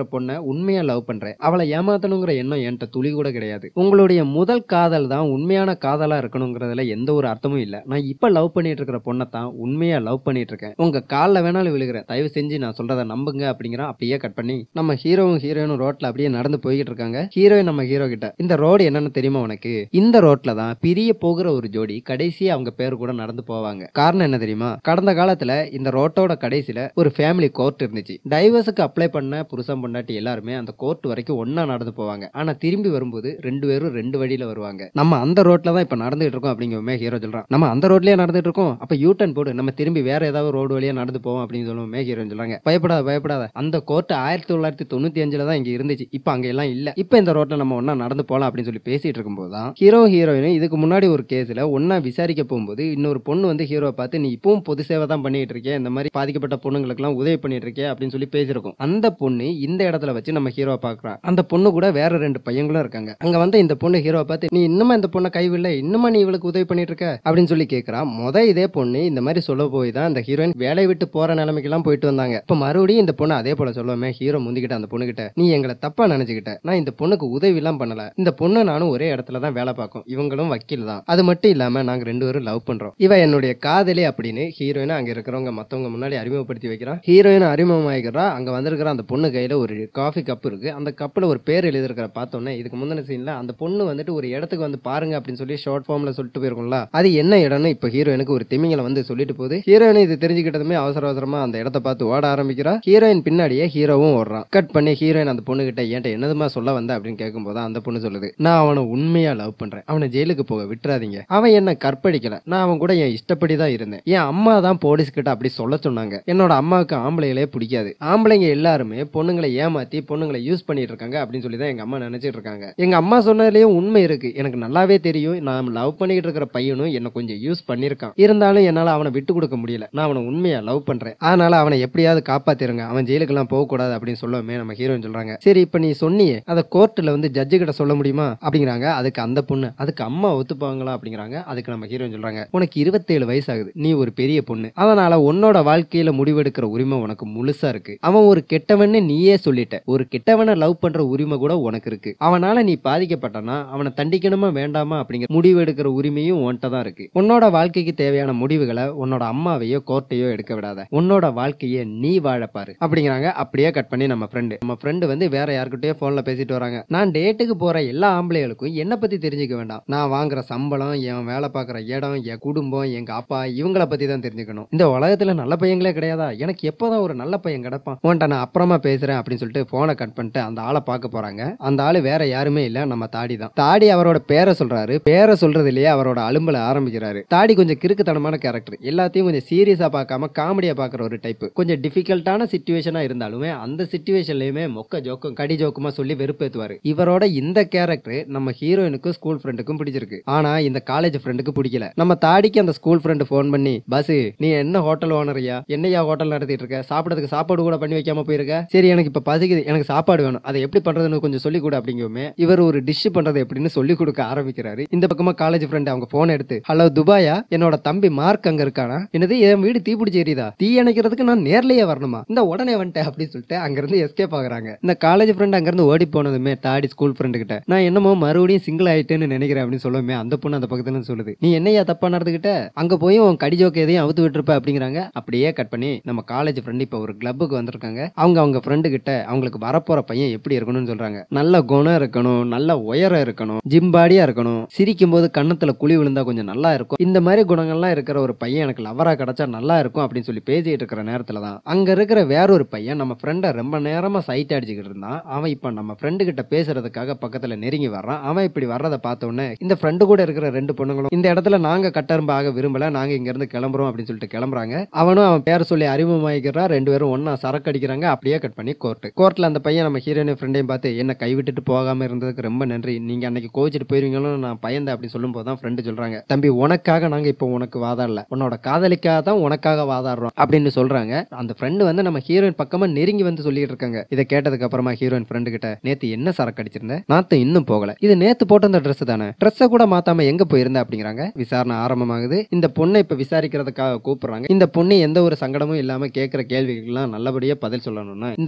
S1: பொண்ணை உண்மையா லவ் பண்றேன் அவளை ஏமாத்தணுங்கிற எண்ணம் என்கிட்ட துளி கூட கிடையாது உங்களுடைய முதல் காதல் தான் உண்மையான காதலா இருக்கணுங்கிறதுல எந்த ஒரு அர்த்தமும் இல்ல நான் இப்ப லவ் பண்ணிட்டு இருக்கிற பொண்ணை தான் உண்மையா லவ் பண்ணிட்டு இருக்கேன் உங்க காலில் வேணாலும் விழுகிறேன் தயவு செஞ்சு நான் சொல்றதை நம்புங்க அப்படிங்கிறான் அப்படியே கட் பண்ணி நம்ம ஹீரோவும் ஹீரோயினும் ரோட்ல அப்படியே நடந்து போய்கிட்டு இருக்காங்க ஹீரோயின் நம்ம ஹீரோ கிட்ட இந்த ரோடு என்னன்னு தெரியுமா உனக்கு இந்த ரோட்ல தான் பிரிய போகிற ஒரு ஜோடி கடைசியா அவங்க பேர் கூட நடந்து போவாங்க காரணம் என்ன தெரியுமா கடந்த காலத்துல இந்த ரோட்டோட கடைசியில ஒரு ஃபேமிலி கோர்ட் இருந்துச்சு டைவர்ஸுக்கு அப்ளை பண்ண புருஷன் பொண்டாட்டி எல்லாருமே அந்த கோர்ட் வரைக்கும் ஒண்ணா நடந்து போவாங்க ஆனா திரும்பி வரும்போது ரெண்டு பேரும் ரெண்டு வழியில வருவாங்க நம்ம அந்த ரோட்ல தான் இப்ப நடந்துட்டு இருக்கோம் அப்படிங்கிற ஹீரோ சொல்றான் நம்ம அந்த ரோட்லயே நடந்துட்டு இருக்கோம் அப்ப யூ டர்ன் போடு நம்ம திரும்பி வேற ஏதாவது ரோடு வழியா நடந்து போவோம் அப்படின்னு சொல்லுவோம் ஹீரோ சொல்றாங்க பயப்படாத பயப்படாத அந்த கோர்ட் ஆயிரத்தி தொள்ளாயிரத்தி தொண்ணூத்தி அஞ்சுல தான் இங்க இருந்துச்சு இப்ப அங்க எல்லாம் இல்ல இப்ப இந்த ரோட்ல நம்ம ஒண்ணா நடந்து போலாம் அப்படின்னு சொல்லி பேசிட்டு இருக்கும்போது தான் ஹீரோ ஹீரோயின் இதுக்கு முன்னாடி ஒரு கேஸ்ல ஒண்ணா விசாரிக்க போகும்போது இன்னொரு பொண்ணு வந்து ஹீரோவை பார்த்து நீ இப்பவும் பொது சேவை தான் பண்ணிட்டு இருக்கே இந்த மாதிரி பாதிக்கப்பட்ட பொண்ணுங்களுக்கு எல்லாம் உதவி பண்ணிட்டு இருக்கே அப்படின்னு சொல்லி பேசியிருக்கோம் அந்த பொண்ணு இந்த இடத்துல வச்சு நம்ம ஹீரோவை பாக்குறா அந்த பொண்ணு கூட வேற ரெண்டு பையங்களும் இருக்காங்க அங்க வந்து இந்த பொண்ணு ஹீரோவை பார்த்து நீ இன்னுமா இந்த பொண்ணை கைவில்ல இன்னுமா நீ இவளுக்கு உதவி பண்ணிட்டு இருக்க அப்படின்னு சொல்லி கேக்குறா முத இதே பொண்ணு இந்த மாதிரி சொல்ல போய் தான் இந்த ஹீரோயின் வேலையை விட்டு போற நிலைமைக்கு எல்லாம் போயிட்டு வந்தாங்க இப்ப மறுபடியும் இந்த பொண்ணு அதே போல சொல்லுவோமே ஹீரோ முந்திக்கிட்ட அந்த பொண்ணு கிட்ட நீ எங்களை தப்பா நினைச்சுக்கிட்ட நான் இந்த பொண்ணுக்கு உதவி எல்லாம் பண்ணல இந்த பொண்ணு நானும் ஒரே இடத்துல தான் வேலை பார்க்கும் இவங்களும் வக்கீல் தான் அது மட்டும் இல்லாம நாங்க ரெண்டு பேரும் லவ் பண்றோம் இவ என்னுடைய காதலி அப்படின்னு ஹீரோயினை அங்க இருக்கிறவங்க மத்தவங்க முன்னாடி அறிமுகப்படுத்தி வைக்கிறான் ஹீரோயின் அறிமுகமாகிக்கிறா அங்க வந்திருக்கிற அந்த பொண்ணு கையில ஒரு காஃபி கப் இருக்கு அந்த கப்ல ஒரு பேர் எழுதிருக்கிற பார்த்தோன்னே இதுக்கு முந்தின சீன்ல அந்த பொண்ணு வந்துட்டு ஒரு இடத்துக்கு வந்து பாருங்க அப்படின்னு சொல்லி ஷார்ட் ஃபார்ம்ல சொல்லிட்டு போயிருக்கும்ல அது என்ன இடம்னு இப்ப ஹீரோயினுக்கு ஒரு திமிங்கல வந்து சொல்லிட்டு போகுது ஹீரோயின் இது தெரிஞ்சுக்கிட்டதுமே அவசர அவசரமா அந்த இடத்த பார்த்து ஓட ஆரம்பிக்கிறா ஹீரோயின் பின்னாடியே ஹீரோவும் ஓடுறான் கட் பண்ணி ஹீரோயின் அந்த பொண்ணு கிட்ட ஏன்ட்ட என்னதுமா சொல்ல வந்த அப்படின்னு கேட்கும்போது அந்த பொண்ணு சொல்லுது நான் அவனை உண்மையா லவ் பண்றேன் அவனை ஜெயிலுக்கு போக விட்டுறாதீங்க அவன் என்ன கற்பழிக்கல நான் அவன் கூட என் இஷ்டப்படி தான் இருந்தேன் என் அம்மா தான் போலீஸ் கிட்ட அப்படி சொல்ல சொன்னாங்க என்னோட அம்மாவுக்கு ஆம்பளைகளே பிடிக்காது ஆம்பளைங்க எல்லாருமே பொண்ணுங்களை ஏமாத்தி பொண்ணுங்களை யூஸ் பண்ணிட்டு இருக்காங்க அப்படின்னு சொல்லி தான் எங்க அம்மா நினைச்சிட்டு இருக்காங்க எங்க அம்மா சொன்னதுலயும் உண்மை இருக்கு எனக்கு நல்லாவே தெரியும் நான் லவ் பண்ணிக்கிட்டு இருக்கிற பையனும் என்ன கொஞ்சம் யூஸ் பண்ணிருக்கான் இருந்தாலும் என்னால அவனை விட்டு கொடுக்க முடியல நான் அவனை உண்மையா லவ் பண்றேன் அதனால அவனை எப்படியாவது காப்பாத்திருங்க அவன் ஜெயிலுக்கெல்லாம் போக கூடாது அப்படின்னு சொல்லவே நம்ம ஹீரோயின் சொல்றாங்க சரி இப்ப நீ சொன்னியே அதை கோர்ட்ல வந்து ஜட்ஜு கிட்ட சொல்ல முடியுமா அப்படிங்கிறாங்க அதுக்கு அந்த பொண்ணு அதுக்கு அம்மா ஒத்துப்பாங்களா அப்படிங்கிறாங்க அதுக்கு நம்ம ஹீரோயின் சொல்றாங்க உனக்கு இருபத்தேழு வயசு ஆகுது நீ ஒரு பெரிய பொண்ணு அதனால உன்னோட வாழ்க்கையில முடிவெடுக்கிற உரிமை உனக்கு முழுசா இருக்கு அவன் ஒரு கெட்டவன்னு நீயே சொல்லிட்ட ஒரு கெட்டவனை லவ் பண்ற உரிமை கூட உனக்கு இருக்கு அவனால நீ பாதிக்கப்பட்டனா அவனை தண்டிக்கணுமா வேண்டாமா அப்படிங்கிற முடிவு எடுக்கிற உரிமையும் உன்கிட்ட தான் இருக்கு உன்னோட வாழ்க்கைக்கு தேவையான முடிவுகளை உன்னோட அம்மாவையோ கோர்ட்டையோ எடுக்க விடாத உன்னோட வாழ்க்கையை நீ வாழ பாரு அப்படிங்கிறாங்க அப்படியே கட் பண்ணி நம்ம ஃப்ரெண்டு நம்ம ஃப்ரெண்டு வந்து வேற யார்கிட்டயோ போன்ல பேசிட்டு வராங்க நான் டேட்டுக்கு போற எல்லா ஆம்பளைகளுக்கும் என்ன பத்தி தெரிஞ்சுக்க வேண்டாம் நான் வாங்குற சம்பளம் என் வேலை பார்க்குற இடம் என் குடும்பம் எங்க அப்பா இவங்கள பத்தி தான் தெரிஞ்சுக்கணும் இந்த உலகத்துல நல்ல பையங்களே கிடையாதா எனக்கு எப்போதான் ஒரு நல்ல பையன் கிடைப்பான் உன்ட்ட நான் அப்புறமா பேசுறேன் அப்படின்னு சொல்லிட்டு போனை கட் பண்ணிட்டு அந்த ஆளை பார்க்க போறாங்க அந்த ஆளு வேற யாருமே இல்ல நம்ம தாடி தான் தாடி அவரோட பேரை சொல்றாரு பேரை சொல்றதுலயே அவரோட அலும்பல ஆரம்பிக்கிறாரு தாடி கொஞ்சம் கிறுக்குத்தனமான கேரக்டர் எல்லாத்தையும் கொஞ்சம் சீரியஸா பார்க்காம காமெடியா பார்க்குற ஒரு டைப் கொஞ்சம் டிஃபிகல்ட்டான சுச்சுவேஷனா இருந்தாலுமே அந்த சுச்சுவேஷன்லயுமே மொக்க ஜோக்கும் கடி ஜோக்குமா சொல்லி வெறுப்பேத்துவாரு இவரோட இந்த கேரக்டர் நம்ம ஹீரோயினுக்கும் ஸ்கூல் ஃப்ரெண்டுக்கும் பிடிச்சிருக்கு ஆனா இந்த காலேஜ் ஃப்ரெண்டுக்கு பிடிக்கல நம்ம தாடிக்கு அந்த ஸ்கூல் ஃப்ரெண்டு ஃபோன் பண்ணி பஸ் நீ என்ன ஹோட்டல் ஓனரியா என்னையா ஹோட்டல் நடத்திட்டு இருக்க சாப்பிடறதுக்கு சாப்பாடு கூட பண்ணி வைக்காம போயிருக்க சரி எனக்கு இப்ப பசிக்குது எனக்கு சாப்பாடு வேணும் அதை எப்படி பண்றதுன்னு கொஞ்சம் சொல்லி கொடு அப்படிங்குமே இவர் ஒரு டிஷ் பண்றது எப்படின்னு சொல்லி கொடுக்க ஆரம்பிக்கிறாரு இந்த பக்கமா காலேஜ் ஃப்ரெண்ட் அவங்க போன் எடுத்து ஹலோ துபாயா என்னோட தம்பி மார்க் அங்க இருக்கானா என்னது என் வீடு தீப்பிடிச்சு எரியுதா தீ அணைக்கிறதுக்கு நான் நேர்லயே வரணுமா இந்த உடனே வந்துட்டேன் அப்படின்னு சொல்லிட்டு அங்கிருந்து எஸ்கேப் ஆகுறாங்க இந்த காலேஜ் ஃப்ரெண்ட் அங்கிருந்து ஓடி போனதுமே தாடி ஸ்கூல் ஃப்ரெண்டு கிட்ட நான் என்னமோ மறுபடியும் சிங்கிள் ஆயிட்டேன்னு நினைக்கிறேன் அப்படின்னு சொல்லுமே அந்த பொண்ணு அந்த பக்கத்துல இருந்து சொல்லுது நீ என்னையா தப்பா நடந்துகிட்ட அங்க போய் உன் கடி ஜோக்கு எதையும் அவுத்து விட்டுருப்ப அப்படிங்கிறாங்க அப்படியே கட் பண்ணி நம்ம காலேஜ் ஃப்ரெண்ட் இப்போ ஒரு கிளப்புக்கு வந்திருக்காங்க அவங்க அவங்க ஃப்ரெண்டு கிட்ட அவங்களுக்கு வரப்போற பையன் எப்படி இருக்கணும்னு சொல்றாங்க நல்ல குணம் இருக்கணும் நல்ல உயரம் இருக்கணும் ஜிம்பாடியா இருக்கணும் சிரிக்கும் போது கண்ணத்துல குழி விழுந்தா கொஞ்சம் நல்லா இருக்கும் இந்த மாதிரி குணங்கள்லாம் இருக்கிற ஒரு பையன் எனக்கு லவரா கிடைச்சா நல்லா இருக்கும் அப்படின்னு சொல்லி பேசிட்டு இருக்கிற நேரத்துல தான் அங்க இருக்கிற வேற ஒரு பையன் நம்ம ஃப்ரெண்டை ரொம்ப நேரமா சைட் அடிச்சுக்கிட்டு இருந்தான் அவன் இப்ப நம்ம ஃப்ரெண்டு கிட்ட பேசுறதுக்காக பக்கத்துல நெருங்கி வர்றான் அவன் இப்படி வர்றதை பார்த்த உடனே இந்த ஃப்ரெண்டு கூட இருக்கிற ரெண்டு பொண்ணுங்களும் இந்த இடத்துல நாங்க கட்டரும்பு ஆக விரும்பல நாங்க இங்க இருந்து கிளம்புறோம் அப்படின்னு சொல்லிட்டு கிளம்புறாங்க அவனும் அவன் பேர் சொல்லி அறிமுகமாகிக்கிறான் ரெண்டு பேரும் ஒண்ணா சரக்கு அடிக்கிறாங்க அப்படியே கட் பண்ணி கோர்ட் கோர்ட்ல அந்த பையன் நம்ம ஹீரோயின் ஃப்ரெண்டையும் பார்த்து என்ன கைவிட்டுட்டு போகாம இருந்ததுக்கு ரொம்ப நன்றி நீங்க அன்னைக்கு கோவிச்சிட்டு போயிருவீங்களோ நான் பயந்தேன் அப்படின்னு சொல்லும்போது தான் ஃப்ரெண்டு சொல்றாங்க தம்பி உனக்காக நாங்க இப்போ உனக்கு வாதாடல உன்னோட காதலிக்காக தான் உனக்காக வாதாடுறோம் அப்படின்னு சொல்றாங்க அந்த ஃப்ரெண்டு வந்து நம்ம ஹீரோயின் பக்கமா நெருங்கி வந்து சொல்லிட்டு இருக்காங்க இதை கேட்டதுக்கு அப்புறமா ஹீரோயின் ஃப்ரெண்டு கிட்ட நேத்து என்ன சரக்கு அடிச்சிருந்த நாத்து இன்னும் போகல இது நேத்து போட்ட அந்த ட்ரெஸ் தானே ட்ரெஸ்ஸை கூட மாத்தாம எங்க போயிருந்த அப்படிங்கிறாங்க விசாரணை ஆரம்பமாகுது இந்த பொண்ணை இப்ப விசாரிக்கிறதுக்காக கூப்பிடுறாங்க இந்த பொண்ணு எந்த ஒரு சங்கடமும் இல்லாம கேட்கிற கேள்விகள்லாம் நல்லபடியா பதில் சொல்லணும்னா இந்த பொண்ணை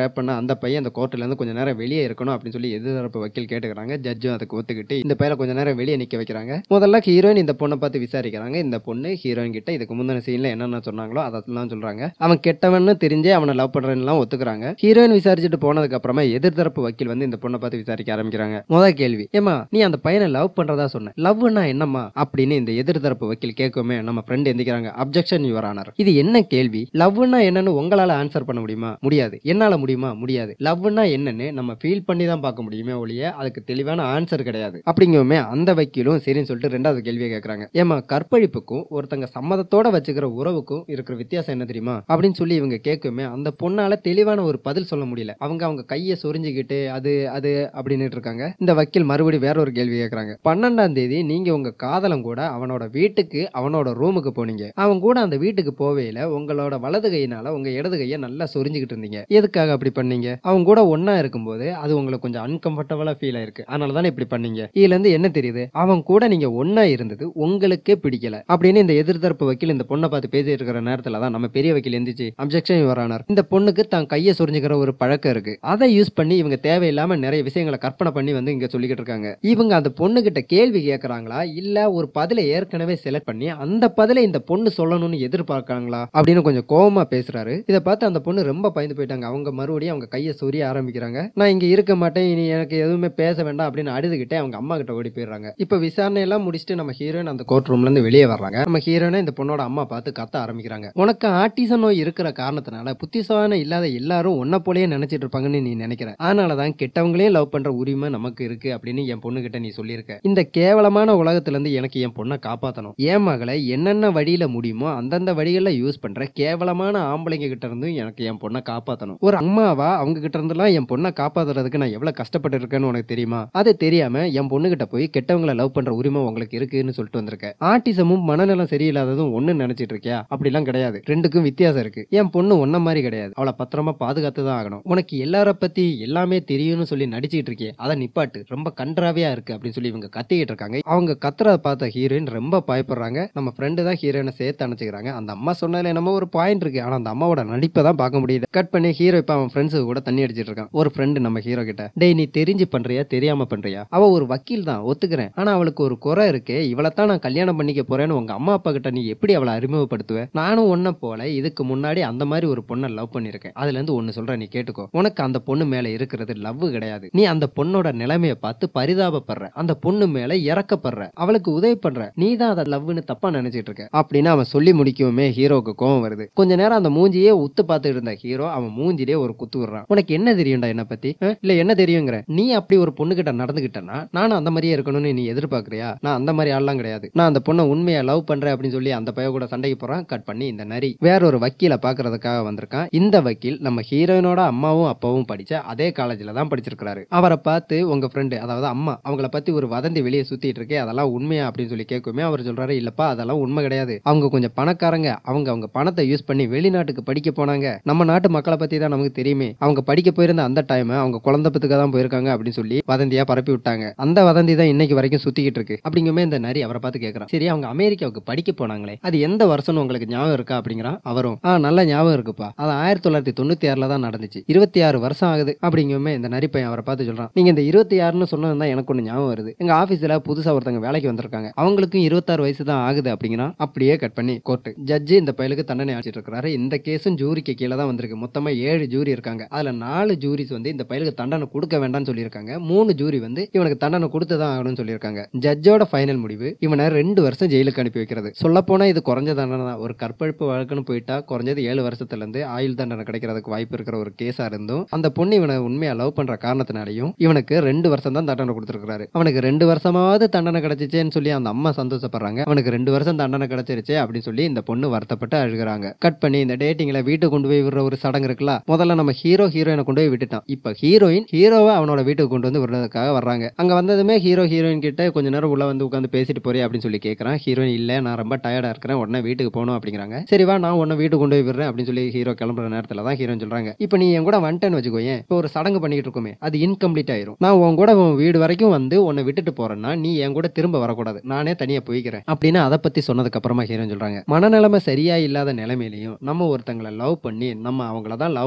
S1: ரேப் பண்ண அந்த பையன் அந்த கோர்ட்ல இருந்து கொஞ்ச நேரம் வெளியே இருக்கணும் அப்படின்னு சொல்லி எதிர்த்தரப்பு வக்கீல் கேட்டுக்கிறாங்க ஜட்ஜும் அதுக்கு ஒத்துக்கிட்டு இந்த பையனை கொஞ்ச நேரம் வெளியே நிக்க வைக்கிறாங்க முதல்ல ஹீரோயின் இந்த பொண்ணை பார்த்து விசாரிக்கிறாங்க இந்த பொண்ணு ஹீரோயின் கிட்ட இதுக்கு முந்தின சீன்ல என்னென்ன சொன்னாங்களோ அதெல்லாம் சொல்றாங்க அவன் கெட்டவன்னு தெரிஞ்சே அவனை லவ் பண்றேன்னு ஒத்துக்கிறாங்க ஹீரோயின் விசாரிச்சுட்டு போனதுக்கு அப்புறமா எதிர்த்தரப்பு வக்கீல் வந்து இந்த பொண்ணை பார்த்து விசாரிக்க ஆரம்பிக்கிறாங்க முதல் கேள்வி ஏமா நீ அந்த பையனை லவ் பண்றதா சொன்ன லவ்னா என்னம்மா அப்படின்னு இந்த எதிர்த்தரப்பு வக்கீல் கேட்கவுமே நம்ம ஃப்ரெண்ட் எந்திக்கிறாங்க அப்ஜெக்ஷன் யுவர் ஆனர் இது என்ன கேள்வி லவ்னா என்னன்னு உங்களால ஆன்சர் பண்ண முடியுமா முடியாது என்னால முடியுமா முடியாது லவ்னா என்னன்னு நம்ம ஃபீல் பண்ணி தான் பார்க்க முடியுமே ஒழிய அதுக்கு தெளிவான ஆன்சர் கிடையாது அப்படிங்கவுமே அந்த வக்கீலும் சரின்னு சொல்லிட்டு ரெண்டாவது கேள்வியை கேட்கறாங்க ஏமா கற்பழிப்புக்கும் ஒருத்தங்க சம்மதத்தோட வச்சுக்கிற உறவுக்கும் இருக்கிற வித்தியாசம் என்ன தெரியுமா அப்படின்னு சொல்லி இவங்க கேட்குமே அந்த பொண்ணால தெளிவான ஒரு பதில் சொல்ல முடியல அவங்க அவங்க கையை சொரிஞ்சுக்கிட்டு அது அது அப்படின்னு இருக்காங்க இந்த வக்கீல் மறுபடியும் வேற ஒரு கேள்வி கேட்கறாங்க பன்னெண்டாம் தேதி நீங்க உங்க காதலம் கூட அவனோட வீட்டுக்கு அவனோட ரூமுக்கு போனீங்க அவன் கூட அந்த வீட்டுக்கு போவேல உங்களோட வலது கையினால உங்க இடது கையை நல்லா சொரிஞ்சுக்கிட்டு இருந்தீங்க எதுக்காக அப்படி பண்ணீங்க அவங்க கூட ஒண்ணா இருக்கும்போது அது உங்களுக்கு கொஞ்சம் அன்கம்ஃபர்டபுளா ஃபீல் ஆயிருக்கு அதனால தானே இப்படி பண்ணீங்க இதுல இருந்து என்ன தெரியுது அவன் கூட நீங்க ஒண்ணா இருந்தது உங்களுக்கே பிடிக்கல அப்படின்னு இந்த எதிர்த்தரப்பு வக்கீல் இந்த பொண்ணை பார்த்து பேசிட்டு இருக்கிற நேரத்துல தான் நம்ம பெரிய வக்கீல் எந்திரிச்சு அப்ஜெக்ஷன் வரானார் இந்த பொண்ணுக்கு தான் கையை சொரிஞ்சுக்கிற ஒரு பழக்கம் இருக்கு அதை யூஸ் பண்ணி இவங்க தேவையில்லாம நிறைய விஷயங்களை கற்பனை பண்ணி வந்து இங்க சொல்லிக்கிட்டு இருக்காங்க இவங்க அந்த பொண்ணு கிட்ட கேள்வி கேட்கறாங்களா இல்ல ஒரு பதிலை ஏற்கனவே செலக்ட் பண்ணி அந்த பதிலை இந்த பொண்ணு சொல்லணும்னு எதிர்பார்க்கறாங்களா அப்படின்னு கொஞ்சம் கோவமா பேசுறாரு இதை பார்த்து அந்த பொண்ணு ரொம்ப பயந்து போயிட்டாங்க அவங்க மறுபடியும் அவங்க கையை சொரிய ஆரம்பிக்கிறாங்க நான் இங்க இருக்க மாட்டேன் இனி எனக்கு எதுவுமே பேச வேண்டாம் அப்படின்னு அழுதுகிட்டே அவங்க அம்மா கிட்ட ஓடி போயிடுறாங்க இப்ப விசாரணை எல்லாம் முடிச்சுட்டு நம்ம ஹீரோயின் அந்த கோர்ட் ரூம்ல இருந்து வெளியே வர்றாங்க நம்ம ஹீரோயினை இந்த பொண்ணோட அம்மா பார்த்து கத்த ஆரம்பிக்கிறாங்க உனக்கு ஆட்டிசம் நோய் இருக்கிற காரணத்தினால புத்திசாலி இல்லாத எல்லாரும் உன்ன போலயே நினைச்சிட்டு இருப்பாங்கன்னு நீ நினைக்கிற அதனாலதான் கெட்டவங்களையும் லவ் பண்ற உரிமை நமக்கு இருக்கு அப்படின்னு என் பொண்ணு கிட்ட நீ சொல்லியிருக்க இந்த கேவலமான உலகத்துல இருந்து எனக்கு என் பொண்ணை காப்பாத்தணும் என் மகளை என்னென்ன வழியில முடியுமோ அந்தந்த வழிகளில் யூஸ் பண்ற கேவலமான ஆம்பளைங்க கிட்ட இருந்தும் எனக்கு என் பொண்ணை காப்பாத்தணும் ஒரு அம்மாவா அவங்க கிட்ட இருந்தெல்லாம் என் பொண்ணை காப்பாத்துறதுக்கு நான் எவ்வளவு கஷ்டப்பட்டு இருக்கேன்னு உனக்கு தெரியுமா அது தெரியாம என் பொண்ணு கிட்ட போய் கெட்டவங்களை லவ் பண்ற உரிமை உங்களுக்கு இருக்குன்னு சொல்லிட்டு வந்திருக்க ஆட்டிசமும் மனநலம் சரியில்லாததும் ஒண்ணு நினைச்சிட்டு இருக்கியா அப்படிலாம் கிடையாது ரெண்டுக்கும் வித்தியாசம் இருக்கு என் பொண்ணு ஒன்ன மாதிரி கிடையாது அவளை பத்திரமா பாதுகாத்து தான் ஆகணும் உனக்கு எல்லார பத்தி எல்லாமே தெரியும்னு சொல்லி நடிச்சிட்டு இருக்கியே அதை நிப்பாட்டு ரொம்ப கன்றாவியா இருக்கு அப்படின்னு சொல்லி இவங்க கத்திக்கிட்டு இருக்காங்க அவங்க கத்துறத பார்த்த ஹீரோயின் ரொம்ப பயப்படுறாங்க நம்ம ஃப்ரெண்டு தான் ஹீரோயினை சேர்த்து அணைச்சிக்கிறாங்க அந்த அம்மா சொன்னதுல என்னமோ ஒரு பாயிண்ட் இருக்கு ஆனா அந்த அம்மாவோட நடிப்பை தான் பார்க்க முடியுது கட் பண்ணி ஹீரோ இப்ப அவன் ஃப்ரெண்ட்ஸு கூட தண்ணி அடிச்சிட்டு இருக்கான் ஒரு ஃப்ரெண்டு நம்ம ஹீரோ கிட்ட டேய் நீ தெரிஞ்சு பண்றியா தெரியாம பண்றியா அவ ஒரு வக்கீல் தான் ஒத்துக்கிறேன் ஆனா அவளுக்கு ஒரு குறை இருக்கு இவளைத்தான் நான் கல்யாணம் பண்ணிக்க போறேன்னு உங்க அம்மா அப்பா கிட்ட நீ எப்படி அவளை அறிமுகப்படுத்துவ நானும் ஒன்ன போல இதுக்கு முன்னாடி அந்த மாதிரி ஒரு பொண்ணை லவ் பண்ணிருக்கேன் அதுல இருந்து ஒன்னு சொல்றேன் நீ கேட்டுக்கோ உனக்கு அந்த பொண்ணு மேல இருக்கிறது லவ் கிடையாது நீ அந்த பொண்ணோட நிலைமைய பார்த்து பரிதாபப்படுற அந்த பொண்ணு மேல இறக்கப்படுற அவளுக்கு உதவி பண்ற நீ தான் அதை லவ்னு தப்பா நினைச்சிட்டு இருக்க அப்படின்னு அவன் சொல்லி முடிக்கவுமே ஹீரோவுக்கு கோவம் வருது கொஞ்ச நேரம் அந்த மூஞ்சியே உத்து பார்த்துட்டு இருந்த ஹீரோ அவன் மூஞ்சிலே ஒரு குத்து விடுறான் உனக்கு என்ன தெரியும்டா என்ன பத்தி அஹ்? இல்ல என்ன தெரியுங்கிற நீ அப்படி ஒரு பொண்ணு கிட்ட நடந்துகிட்டனா நானும் அந்த மாதிரியே இருக்கணும்னு நீ எதிர்பார்க்கறியா நான் அந்த மாதிரி ஆள்லாம் கிடையாது நான் அந்த பொண்ணை உண்மையா லவ் பண்றேன் அப்படின்னு சொல்லி அந்த பைய கூட சண்டைக்கு போறான் கட் பண்ணி இந்த நரி வேற ஒரு வக்கீலை பாக்குறதுக்காக வந்திருக்கான் இந்த வக்கீல் நம்ம ஹீரோயினோட அம்மாவும் அப்பாவும் படிச்ச அதே காலேஜ்ல தான் படிச்சிருக்காரு அவரை பார்த்து உங்க ஃப்ரெண்டு அதாவது அம்மா அவங்கள பத்தி ஒரு வதந்தி வெளியே சுத்திட்டு இருக்கே அதெல்லாம் உண்மையா அப்படின்னு சொல்லி கேட்குமே அவர் சொல்றாரு இல்லப்பா அதெல்லாம் உண்மை கிடையாது அவங்க கொஞ்சம் பணக்காரங்க அவங்க அவங்க பணத்தை யூஸ் பண்ணி வெளிநாட்டுக்கு படிக்க போனாங்க நம்ம நாட்டு மக்களை பத்தி தான் நமக்கு தெரியுமே அவங்க படிக்க போயிருந்த அந்த டைம் அவங்க குழந்தை பத்துக்க தான் போயிருக்காங்க அப்படின்னு சொல்லி வதந்தியா பரப்பி விட்டாங்க அந்த வதந்தி தான் இன்னைக்கு வரைக்கும் சுத்திக்கிட்டு இருக்கு அப்படிங்குமே இந்த நரி அவரை பார்த்து கேட்கறான் சரி அவங்க அமெரிக்காவுக்கு படிக்க போனாங்களே அது எந்த வருஷம்னு உங்களுக்கு ஞாபகம் இருக்கா அப்படிங்கிறான் அவரும் ஆ நல்ல ஞாபகம் இருக்குப்பா அது ஆயிரத்தி தொள்ளாயிரத்தி தொண்ணூத்தி ஆறுல தான் நடந்துச்சு இருபத்தி ஆறு வருஷம் ஆகுது அப்படிங்குமே இந்த நரி பையன் அவரை பார்த்து சொல்றான் நீங்க இந்த இருபத்தி ஆறுன்னு சொன்னது தான் எனக்கு ஒன்று ஞாபகம் வருது எங்க ஆபீஸ்ல புதுசா ஒருத்தங்க வேலைக்கு வந்திருக்காங்க அவங்களுக்கும் இருபத்தாறு வயசு தான் ஆகுது அப்படிங்கிறான் அப்படியே கட் பண்ணி கோர்ட்டு ஜட்ஜி இந்த பயலுக்கு தண்டனை அடிச்சிட்டு இருக்காரு இந்த கேஸும் ஜூரிக்கு கீழே தான் வந்திருக்கு மொத்தமா ஏழு ஜூரி இருக்காங்க அதுல நாலு ஜூரிஸ் வந்து இந்த பயலுக்கு தண்டனை கொடுக்க வேண்டாம்னு சொல்லியிருக்காங்க மூணு ஜூரி வந்து இவனுக்கு தண்டனை கொடுத்து தான் ஆகணும்னு சொல்லியிருக்காங்க ஜட்ஜோட ஃபைனல் முடிவு இவனை ரெண்டு வருஷம் ஜெயிலுக்கு அனுப்பி வைக்கிறது சொல்ல போனா இது குறைஞ்ச தண்டனை தான் ஒரு கற்பழிப்பு வழக்குன்னு போயிட்டா குறைஞ்சது ஏழு வருஷத்துல இருந்து ஆயுள் தண்டனை கிடைக்கிறதுக்கு வாய்ப்பு இருக்கிற ஒரு கேஸா இருந்தும் அந்த பொண்ணு இவனை உண்மையா லவ் பண்ற காரணத்தினாலையும் இவனுக்கு ரெண்டு வருஷம் தான் தண்டனை கொடுத்துருக்காரு அவனுக்கு ரெண்டு வருஷமாவது தண்டனை கிடைச்சிச்சேன்னு சொல்லி அந்த அம்மா சந்தோஷப்படுறாங்க அவனுக்கு ரெண்டு வருஷம் தண்டனை கிடைச்சிருச்சே அப்படின்னு சொல்லி இந்த பொண்ணு வருத்தப்பட்டு அழுகுறாங்க கட் பண்ணி இந்த டேட்டிங்ல வீட்டுக்கு கொண்டு போய் விடுற ஒரு சடங்கு இருக்குல்ல முதல்ல நம்ம ஹீரோ ஹீரோயினை கொண்டு போய் விட்டுட்டான் இப்ப ஹீரோயின் ஹீரோவை அவனோட வீட்டுக்கு கொண்டு வந்து விடுறதுக்காக வர்றாங்க அங்க வந்ததுமே ஹீரோ ஹீரோயின் கிட்ட கொஞ்ச நேரம் உள்ள வந்து உட்காந்து பேசிட்டு போறே அப்படின்னு சொல்லி கேட்கறான் ஹீரோயின் இல்ல நான் ரொம்ப டயர்டா இருக்கிறேன் உடனே வீட்டுக்கு போகணும் அப்படிங்கிறாங்க சரி வா நான் உன்னை வீட்டுக்கு கொண்டு போய் விடுறேன் அப்படின்னு சொல்லி ஹீரோ கிளம்புற நேரத்துல தான் ஹீரோயின் சொல்றாங்க இப்போ நீ என் கூட வந்துட்டேன்னு வச்சுக்கோயேன் இப்போ ஒரு சடங்கு பண்ணிட்டு இருக்கோமே அது இன்கம்ப்ளீட் ஆயிரும் நான் உன் கூட உன் வீடு வரைக்கும் வந்து உன்னை விட்டுட்டு போறேன்னா நீ என் கூட திரும்ப வரக்கூடாது நானே தனியா போய்க்கிறேன் அப்படின்னு அதை பத்தி சொன்னதுக்கு அப்புறமா ஹீரோயின் சொல்றாங்க மனநிலைமை சரியா இல்லாத நிலைமையிலையும் நம்ம ஒருத்தங்களை லவ் பண்ணி நம்ம அவங்கள தான் லவ் பண்றோம் அப்படின்னு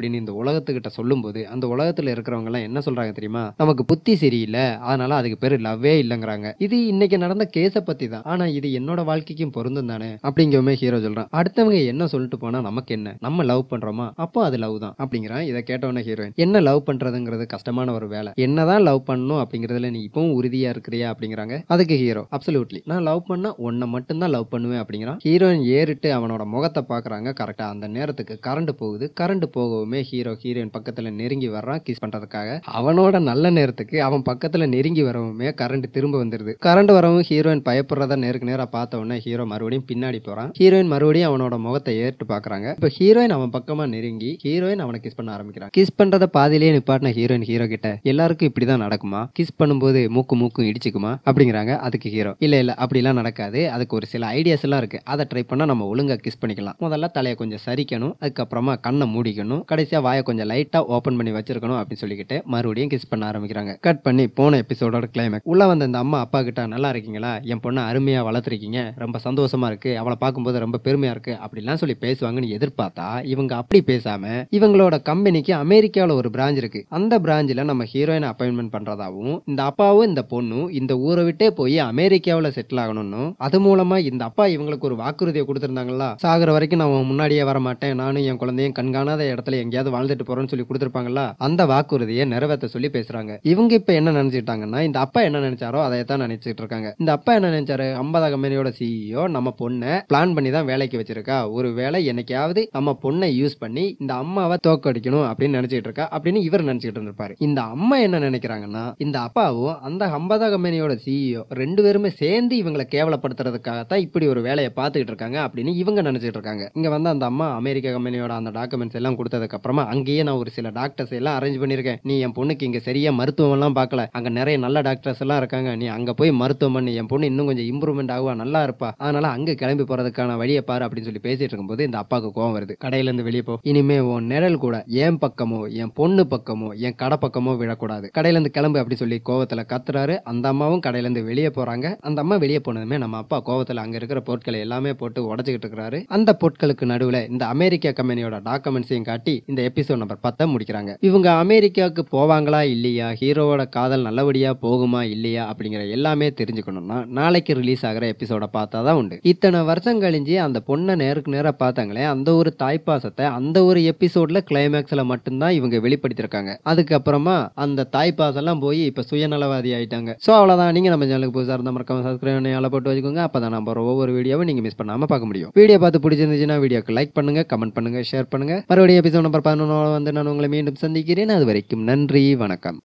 S1: அப்படின்னு இந்த உலகத்துக்கிட்ட சொல்லும்போது அந்த உலகத்துல இருக்கிறவங்க எல்லாம் என்ன சொல்றாங்க தெரியுமா நமக்கு புத்தி சரியில்லை அதனால அதுக்கு பேரு லவ்வே இல்லைங்கிறாங்க இது இன்னைக்கு நடந்த கேஸை பத்தி தான் ஆனா இது என்னோட வாழ்க்கைக்கும் பொருந்தும் தானே அப்படிங்கவுமே ஹீரோ சொல்றான் அடுத்தவங்க என்ன சொல்லிட்டு போனா நமக்கு என்ன நம்ம லவ் பண்றோமா அப்போ அது லவ் தான் அப்படிங்கிறான் இதை கேட்டவொன்னே ஹீரோயின் என்ன லவ் பண்றதுங்கிறது கஷ்டமான ஒரு வேலை என்னதான் லவ் பண்ணணும் அப்படிங்கறதுல நீ இப்பவும் உறுதியா இருக்கிறியா அப்படிங்கிறாங்க அதுக்கு ஹீரோ அப்சல்யூட்லி நான் லவ் பண்ணா உன்னை மட்டும்தான் லவ் பண்ணுவேன் அப்படிங்கிறான் ஹீரோயின் ஏறிட்டு அவனோட முகத்தை பாக்குறாங்க கரெக்டா அந்த நேரத்துக்கு கரண்ட் போகுது கரண்ட் போகவுமே ஹீரோ ஹீரோயின் பக்கத்துல நெருங்கி வர்றான் கிஸ் பண்றதுக்காக அவனோட நல்ல நேரத்துக்கு அவன் பக்கத்துல நெருங்கி வரவுமே கரண்ட் திரும்ப வந்துருது கரண்ட் வரவும் ஹீரோயின் பயப்படுறத நேருக்கு நேரா பார்த்த உடனே ஹீரோ மறுபடியும் பின்னாடி போறான் ஹீரோயின் மறுபடியும் அவனோட முகத்தை ஏறிட்டு பாக்குறாங்க இப்ப ஹீரோயின் அவன் பக்கமா நெருங்கி ஹீரோயின் அவனை கிஸ் பண்ண ஆரம்பிக்கிறான் கிஸ் பண்றத பாதியிலேயே நிப்பாட்டின ஹீரோயின் ஹீரோ கிட்ட எல்லாருக்கும் இப்படிதான் நடக்குமா கிஸ் பண்ணும்போது மூக்கு மூக்கும் இடிச்சுக்குமா அப்படிங்கிறாங்க அதுக்கு ஹீரோ இல்ல இல்ல அப்படிலாம் நடக்காது அதுக்கு ஒரு சில ஐடியாஸ் எல்லாம் இருக்கு அதை ட்ரை பண்ணா நம்ம ஒழுங்கா கிஸ் பண்ணிக்கலாம் முதல்ல தலையை கொஞ்சம் சரிக்கணும் அதுக்கப்புறமா கண்ணை மூடிக்கணும் கடைசியா வாயை கொஞ்சம் லைட்டா ஓபன் பண்ணி வச்சிருக்கணும் அப்படின்னு சொல்லிக்கிட்டு மறுபடியும் கிஸ் பண்ண ஆரம்பிக்கிறாங்க கட் பண்ணி போன எபிசோடோட கிளைமேக் உள்ள வந்த இந்த அம்மா அப்பா கிட்ட நல்லா இருக்கீங்களா என் பொண்ணை அருமையா வளர்த்துருக்கீங்க ரொம்ப சந்தோஷமா இருக்கு அவளை பார்க்கும்போது ரொம்ப பெருமையா இருக்கு அப்படிலாம் சொல்லி பேசுவாங்கன்னு எதிர்பார்த்தா இவங்க அப்படி பேசாம இவங்களோட கம்பெனிக்கு அமெரிக்காவில் ஒரு பிரான்ச் இருக்கு அந்த பிரான்ச்சில் நம்ம ஹீரோயின் அப்பாயின்மெண்ட் பண்றதாவும் இந்த அப்பாவும் இந்த பொண்ணும் இந்த ஊரை விட்டே போய் அமெரிக்காவில் செட்டில் ஆகணும்னு அது மூலமா இந்த அப்பா இவங்களுக்கு ஒரு வாக்குறுதியை கொடுத்துருந்தாங்களா சாகுற வரைக்கும் நான் உன் முன்னாடியே வர மாட்டேன் நானும் என் குழந்தையும் கண்காணாத இடத்துல எங்கேயாவது வாழ்ந்துட்டு போறேன்னு சொல்லி கொடுத்துருப்பாங்களா அந்த வாக்குறுதியை நிறைவேற்ற சொல்லி பேசுறாங்க இவங்க இப்ப என்ன நினைச்சிட்டாங்கன்னா இந்த அப்பா என்ன நினைச்சாரோ அதை தான் நினைச்சிட்டு இருக்காங்க இந்த அப்பா என்ன நினைச்சாரு ஐம்பதா கம்பெனியோட சிஇஓ நம்ம பொண்ணை பிளான் பண்ணி தான் வேலைக்கு வச்சிருக்கா ஒரு வேலை என்னைக்காவது நம்ம பொண்ணை யூஸ் பண்ணி இந்த அம்மாவை தோக்கடிக்கணும் அப்படின்னு நினைச்சிட்டு இருக்கா அப்படின்னு இவர் நினைச்சிட்டு இருந்திருப்பாரு இந்த அம்மா என்ன நினைக்கிறாங்கன்னா இந்த அப்பாவும் அந்த ஐம்பதா கம்பெனியோட சிஇஓ ரெண்டு பேருமே சேர்ந்து இவங்களை கேவலப்படுத்துறதுக்காகத்தான் இப்படி ஒரு வேலையை பார்த்துக்கிட்டு இருக்காங்க அப்படின்னு இவங்க நினைச்சிட்டு இருக்காங்க இங்க வந்து அந்த அம்மா அமெரிக்க கம்பெனியோட அந்த டாக்குமெண்ட்ஸ் எல்லாம் கொடுத்ததுக்கு அப்புறமா அங்கேயே நான் ஒரு சில டாக்டர்ஸ் எல்லாம் அரேஞ்ச் பண்ணிருக்கேன் நீ என் பொண்ணுக்கு இங்க சரியா மருத்துவம் எல்லாம் பார்க்கல அங்க நிறைய நல்ல டாக்டர்ஸ் எல்லாம் இருக்காங்க நீ அங்க போய் மருத்துவம் பண்ணி என் பொண்ணு இன்னும் கொஞ்சம் இம்ப்ரூவ்மெண்ட் ஆகுவா நல்லா இருப்பா அதனால அங்க கிளம்பி போறதுக்கான வழியை பாரு அப்படின்னு சொல்லி பேசிட்டு இருக்கும்போது இந்த அப்பாவுக்கு கோவம் வருது கடையில இருந்து வெளியே போ இனிமே உன் நிழல் கூட என் பக்கமோ என் பொண்ணு பக்கமோ என் கடை பக்கமோ விழக்கூடாது கடையில இருந்து கிளம்பு அப்படி சொல்லி கோவத்துல கத்துறாரு அந்த அம்மாவும் கடையில இருந்து வெளியே போறாங்க அந்த அம்மா வெளியே போனதுமே நம்ம அப்பா கோவத்துல அங்க இருக்கிற பொருட்களை எல்லாமே போட்டு உடச்சுக்கிட்டு இருக்கிறாரு அந்த பொருட்களுக்கு நடுவுல இந்த அமெரிக்கா கம்பெனியோட டாக்குமெண்ட்ஸையும் காட்டி இந்த எபிசோட் நம்பர் பத்தை முடிக்கிறாங்க இவங்க அமெரிக்காவுக்கு போவாங்களா இல்லையா ஹீரோவோட காதல் நல்லபடியா போகுமா இல்லையா அப்படிங்கிற எல்லாமே தெரிஞ்சுக்கணும்னா நாளைக்கு ரிலீஸ் ஆகிற எபிசோட பார்த்தா தான் உண்டு இத்தனை வருஷம் கழிஞ்சு அந்த பொண்ணை நேருக்கு நேரா பார்த்தாங்களே அந்த ஒரு தாய்ப்பாசத்தை அந்த ஒரு எபிசோட்ல கிளைமேக்ஸ்ல மட்டும்தான் இவங்க வெளிப்படுத்திருக்காங்க அதுக்கப்புறமா அந்த தாய்ப்பாசம் எல்லாம் போய் இப்ப சுயநலவாதி ஆயிட்டாங்க சோ அவ்வளவுதான் நீங்க நம்ம சேனலுக்கு புதுசா இருந்தா மறக்காம சப்ஸ்கிரைப் பண்ணி ஆள போட்டு வச்சுக்கோங்க அப்பதான் நம்ம போற ஒவ்வொரு வீடியோவும் நீங்க மிஸ் பண்ணாம பார்க்க முடியும் வீடியோ பார்த்து பிடிச்சிருந்துச்சுன்னா வீடியோக்கு லைக் பண்ணுங்க கமெண்ட் பண்ணுங்க ஷேர் பண்ணுங்க மறுபடியும் எபிசோட் நம்பர் பதினொன்று வந்து நான் உங்களை மீண்டும் சந்திக்கிறேன் அது வரைக்கும் நன்றி வணக்கம்